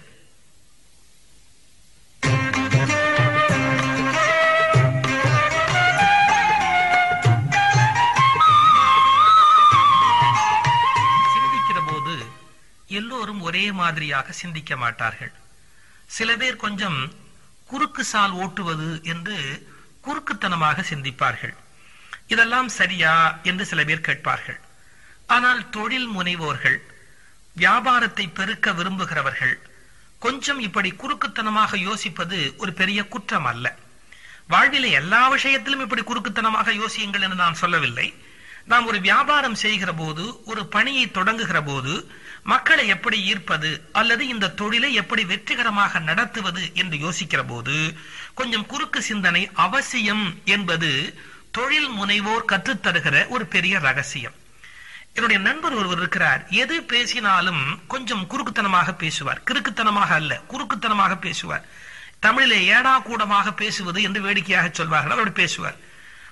Speaker 1: சிந்திக்கிற போது எல்லோரும் ஒரே மாதிரியாக சிந்திக்க மாட்டார்கள் சில பேர் கொஞ்சம் குறுக்கு சால் ஓட்டுவது என்று குறுக்குத்தனமாக சிந்திப்பார்கள் இதெல்லாம் சரியா என்று சில பேர் கேட்பார்கள் ஆனால் தொழில் முனைவோர்கள் வியாபாரத்தை பெருக்க விரும்புகிறவர்கள் கொஞ்சம் இப்படி குறுக்குத்தனமாக யோசிப்பது ஒரு பெரிய குற்றம் அல்ல வாழ்விலே எல்லா விஷயத்திலும் இப்படி குறுக்குத்தனமாக யோசியுங்கள் என்று நான் சொல்லவில்லை நாம் ஒரு வியாபாரம் செய்கிற போது ஒரு பணியை தொடங்குகிற போது மக்களை எப்படி ஈர்ப்பது அல்லது இந்த தொழிலை எப்படி வெற்றிகரமாக நடத்துவது என்று யோசிக்கிற போது கொஞ்சம் குறுக்கு சிந்தனை அவசியம் என்பது தொழில் முனைவோர் கற்றுத்தருகிற ஒரு பெரிய ரகசியம் என்னுடைய நண்பர் ஒருவர் இருக்கிறார் எது பேசினாலும் கொஞ்சம் குறுக்குத்தனமாக பேசுவார் கிறுக்குத்தனமாக அல்ல குறுக்குத்தனமாக பேசுவார் தமிழிலே ஏடா கூடமாக பேசுவது என்று வேடிக்கையாக சொல்வார்கள் அவர் பேசுவார்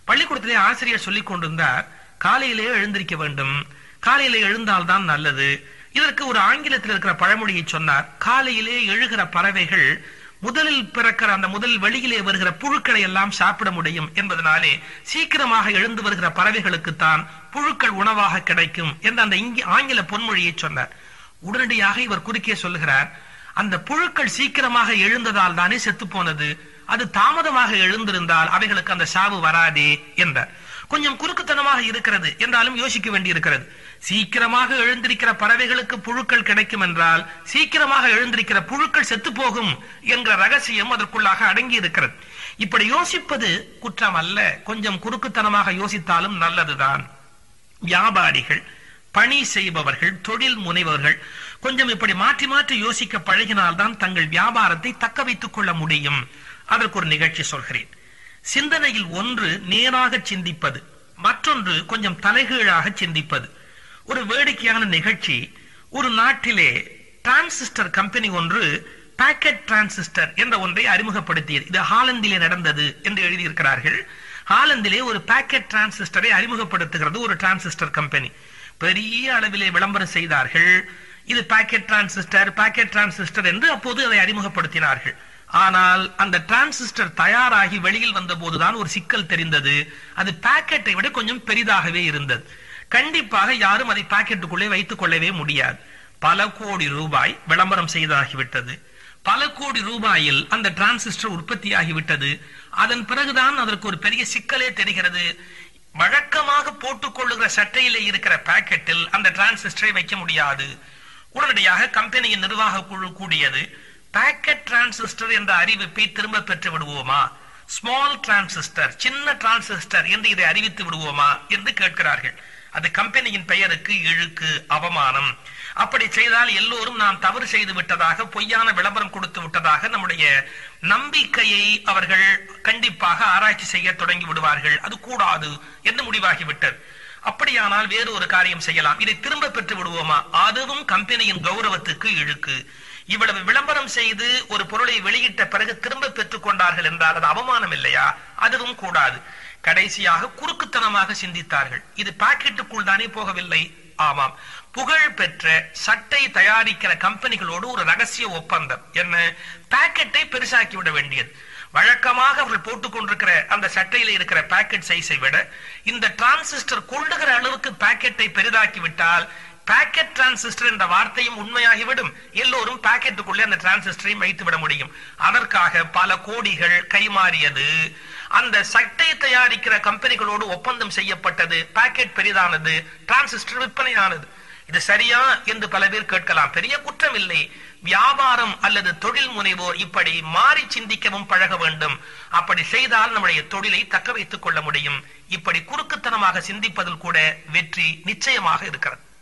Speaker 1: பள்ளிக்கூடத்திலே ஆசிரியர் சொல்லிக் கொண்டிருந்தார் காலையிலே எழுந்திருக்க வேண்டும் காலையிலே எழுந்தால்தான் நல்லது இதற்கு ஒரு ஆங்கிலத்தில் இருக்கிற பழமொழியை சொன்னார் காலையிலே எழுகிற பறவைகள் முதலில் பிறக்கிற அந்த முதல் வெளியிலே வருகிற புழுக்களை எல்லாம் சாப்பிட முடியும் என்பதனாலே சீக்கிரமாக எழுந்து வருகிற பறவைகளுக்குத்தான் புழுக்கள் உணவாக கிடைக்கும் என்ற அந்த இங்கி ஆங்கில பொன்மொழியை சொன்னார் உடனடியாக இவர் குறுக்கே சொல்லுகிறார் அந்த புழுக்கள் சீக்கிரமாக எழுந்ததால் தானே செத்து போனது அது தாமதமாக எழுந்திருந்தால் அவைகளுக்கு அந்த சாவு வராதே என்றார் கொஞ்சம் குறுக்குத்தனமாக இருக்கிறது என்றாலும் யோசிக்க வேண்டி இருக்கிறது சீக்கிரமாக எழுந்திருக்கிற பறவைகளுக்கு புழுக்கள் கிடைக்கும் என்றால் சீக்கிரமாக எழுந்திருக்கிற புழுக்கள் செத்து போகும் என்கிற ரகசியம் அதற்குள்ளாக அடங்கி இருக்கிறது இப்படி யோசிப்பது குற்றம் அல்ல கொஞ்சம் குறுக்குத்தனமாக யோசித்தாலும் நல்லதுதான் வியாபாரிகள் பணி செய்பவர்கள் தொழில் முனைவர்கள் கொஞ்சம் இப்படி மாற்றி மாற்றி யோசிக்க பழகினால்தான் தங்கள் வியாபாரத்தை தக்க வைத்துக் கொள்ள முடியும் அதற்கு ஒரு நிகழ்ச்சி சொல்கிறேன் சிந்தனையில் ஒன்று நேராக சிந்திப்பது மற்றொன்று கொஞ்சம் தலைகீழாக சிந்திப்பது ஒரு வேடிக்கையான நிகழ்ச்சி ஒரு நாட்டிலே டிரான்சிஸ்டர் கம்பெனி ஒன்று பாக்கெட் டிரான்சிஸ்டர் என்ற ஒன்றை அறிமுகப்படுத்தியது இது ஹாலந்திலே நடந்தது என்று எழுதியிருக்கிறார்கள் ஹாலந்திலே ஒரு பாக்கெட் டிரான்சிஸ்டரை அறிமுகப்படுத்துகிறது ஒரு டிரான்சிஸ்டர் கம்பெனி பெரிய அளவிலே விளம்பரம் செய்தார்கள் இது பாக்கெட் டிரான்சிஸ்டர் பாக்கெட் டிரான்சிஸ்டர் என்று அப்போது அதை அறிமுகப்படுத்தினார்கள் ஆனால் அந்த டிரான்சிஸ்டர் தயாராகி வெளியில் வந்த போதுதான் ஒரு சிக்கல் தெரிந்தது அது பாக்கெட்டை விட கொஞ்சம் பெரிதாகவே இருந்தது கண்டிப்பாக யாரும் அதை பாக்கெட்டுக்குள்ளே வைத்துக் கொள்ளவே முடியாது பல கோடி ரூபாய் விளம்பரம் செய்தாகிவிட்டது பல கோடி ரூபாயில் அந்த டிரான்சிஸ்டர் உற்பத்தியாகிவிட்டது அதன் பிறகுதான் அதற்கு ஒரு பெரிய சிக்கலே தெரிகிறது வழக்கமாக போட்டுக் கொள்ளுகிற சட்டையிலே இருக்கிற பாக்கெட்டில் அந்த டிரான்சிஸ்டரை வைக்க முடியாது உடனடியாக கம்பெனியின் நிர்வாக குழு கூடியது பாக்கெட் டிரான்சிஸ்டர் என்ற அறிவிப்பை திரும்ப பெற்று விடுவோமா ஸ்மால் டிரான்சிஸ்டர் சின்ன டிரான்சிஸ்டர் என்று இதை அறிவித்து விடுவோமா என்று கேட்கிறார்கள் அது கம்பெனியின் பெயருக்கு இழுக்கு அவமானம் அப்படி செய்தால் எல்லோரும் நாம் தவறு செய்து விட்டதாக பொய்யான விளம்பரம் கொடுத்து விட்டதாக நம்முடைய நம்பிக்கையை அவர்கள் கண்டிப்பாக ஆராய்ச்சி செய்ய தொடங்கி விடுவார்கள் அது கூடாது என்று முடிவாகிவிட்டது அப்படியானால் வேறு ஒரு காரியம் செய்யலாம் இதை திரும்ப பெற்று விடுவோமா அதுவும் கம்பெனியின் கௌரவத்துக்கு இழுக்கு இவ்வளவு விளம்பரம் செய்து ஒரு பொருளை வெளியிட்ட பிறகு திரும்ப பெற்றுக் கொண்டார்கள் என்றால் அது அவமானம் இல்லையா அதுவும் கூடாது கடைசியாக குறுக்குத்தனமாக சிந்தித்தார்கள் இது பாக்கெட்டுக்குள் தானே போகவில்லை ஆமாம் புகழ் பெற்ற சட்டை தயாரிக்கிற கம்பெனிகளோடு ஒரு ரகசிய ஒப்பந்தம் என்ன பாக்கெட்டை பெருசாக்கி விட வேண்டியது வழக்கமாக அவர்கள் போட்டுக் கொண்டிருக்கிற அந்த சட்டையில இருக்கிற பாக்கெட் சைஸை விட இந்த டிரான்சிஸ்டர் கொள்ளுகிற அளவுக்கு பாக்கெட்டை பெரிதாக்கி விட்டால் பாக்கெட் டிரான்சிஸ்டர் என்ற வார்த்தையும் உண்மையாகிவிடும் எல்லோரும் பாக்கெட்டுக்குள்ளே அந்த டிரான்சிஸ்டரையும் வைத்து விட முடியும் அதற்காக பல கோடிகள் கைமாறியது அந்த சட்டை தயாரிக்கிற கம்பெனிகளோடு ஒப்பந்தம் செய்யப்பட்டது பாக்கெட் பெரிதானது டிரான்சிஸ்டர் விற்பனையானது இது சரியா என்று பல பேர் கேட்கலாம் பெரிய குற்றம் இல்லை வியாபாரம் அல்லது தொழில் முனைவோர் இப்படி மாறி சிந்திக்கவும் பழக வேண்டும் அப்படி செய்தால் நம்முடைய தொழிலை தக்க வைத்துக் கொள்ள முடியும் இப்படி குறுக்குத்தனமாக சிந்திப்பதில் கூட வெற்றி நிச்சயமாக இருக்கிறது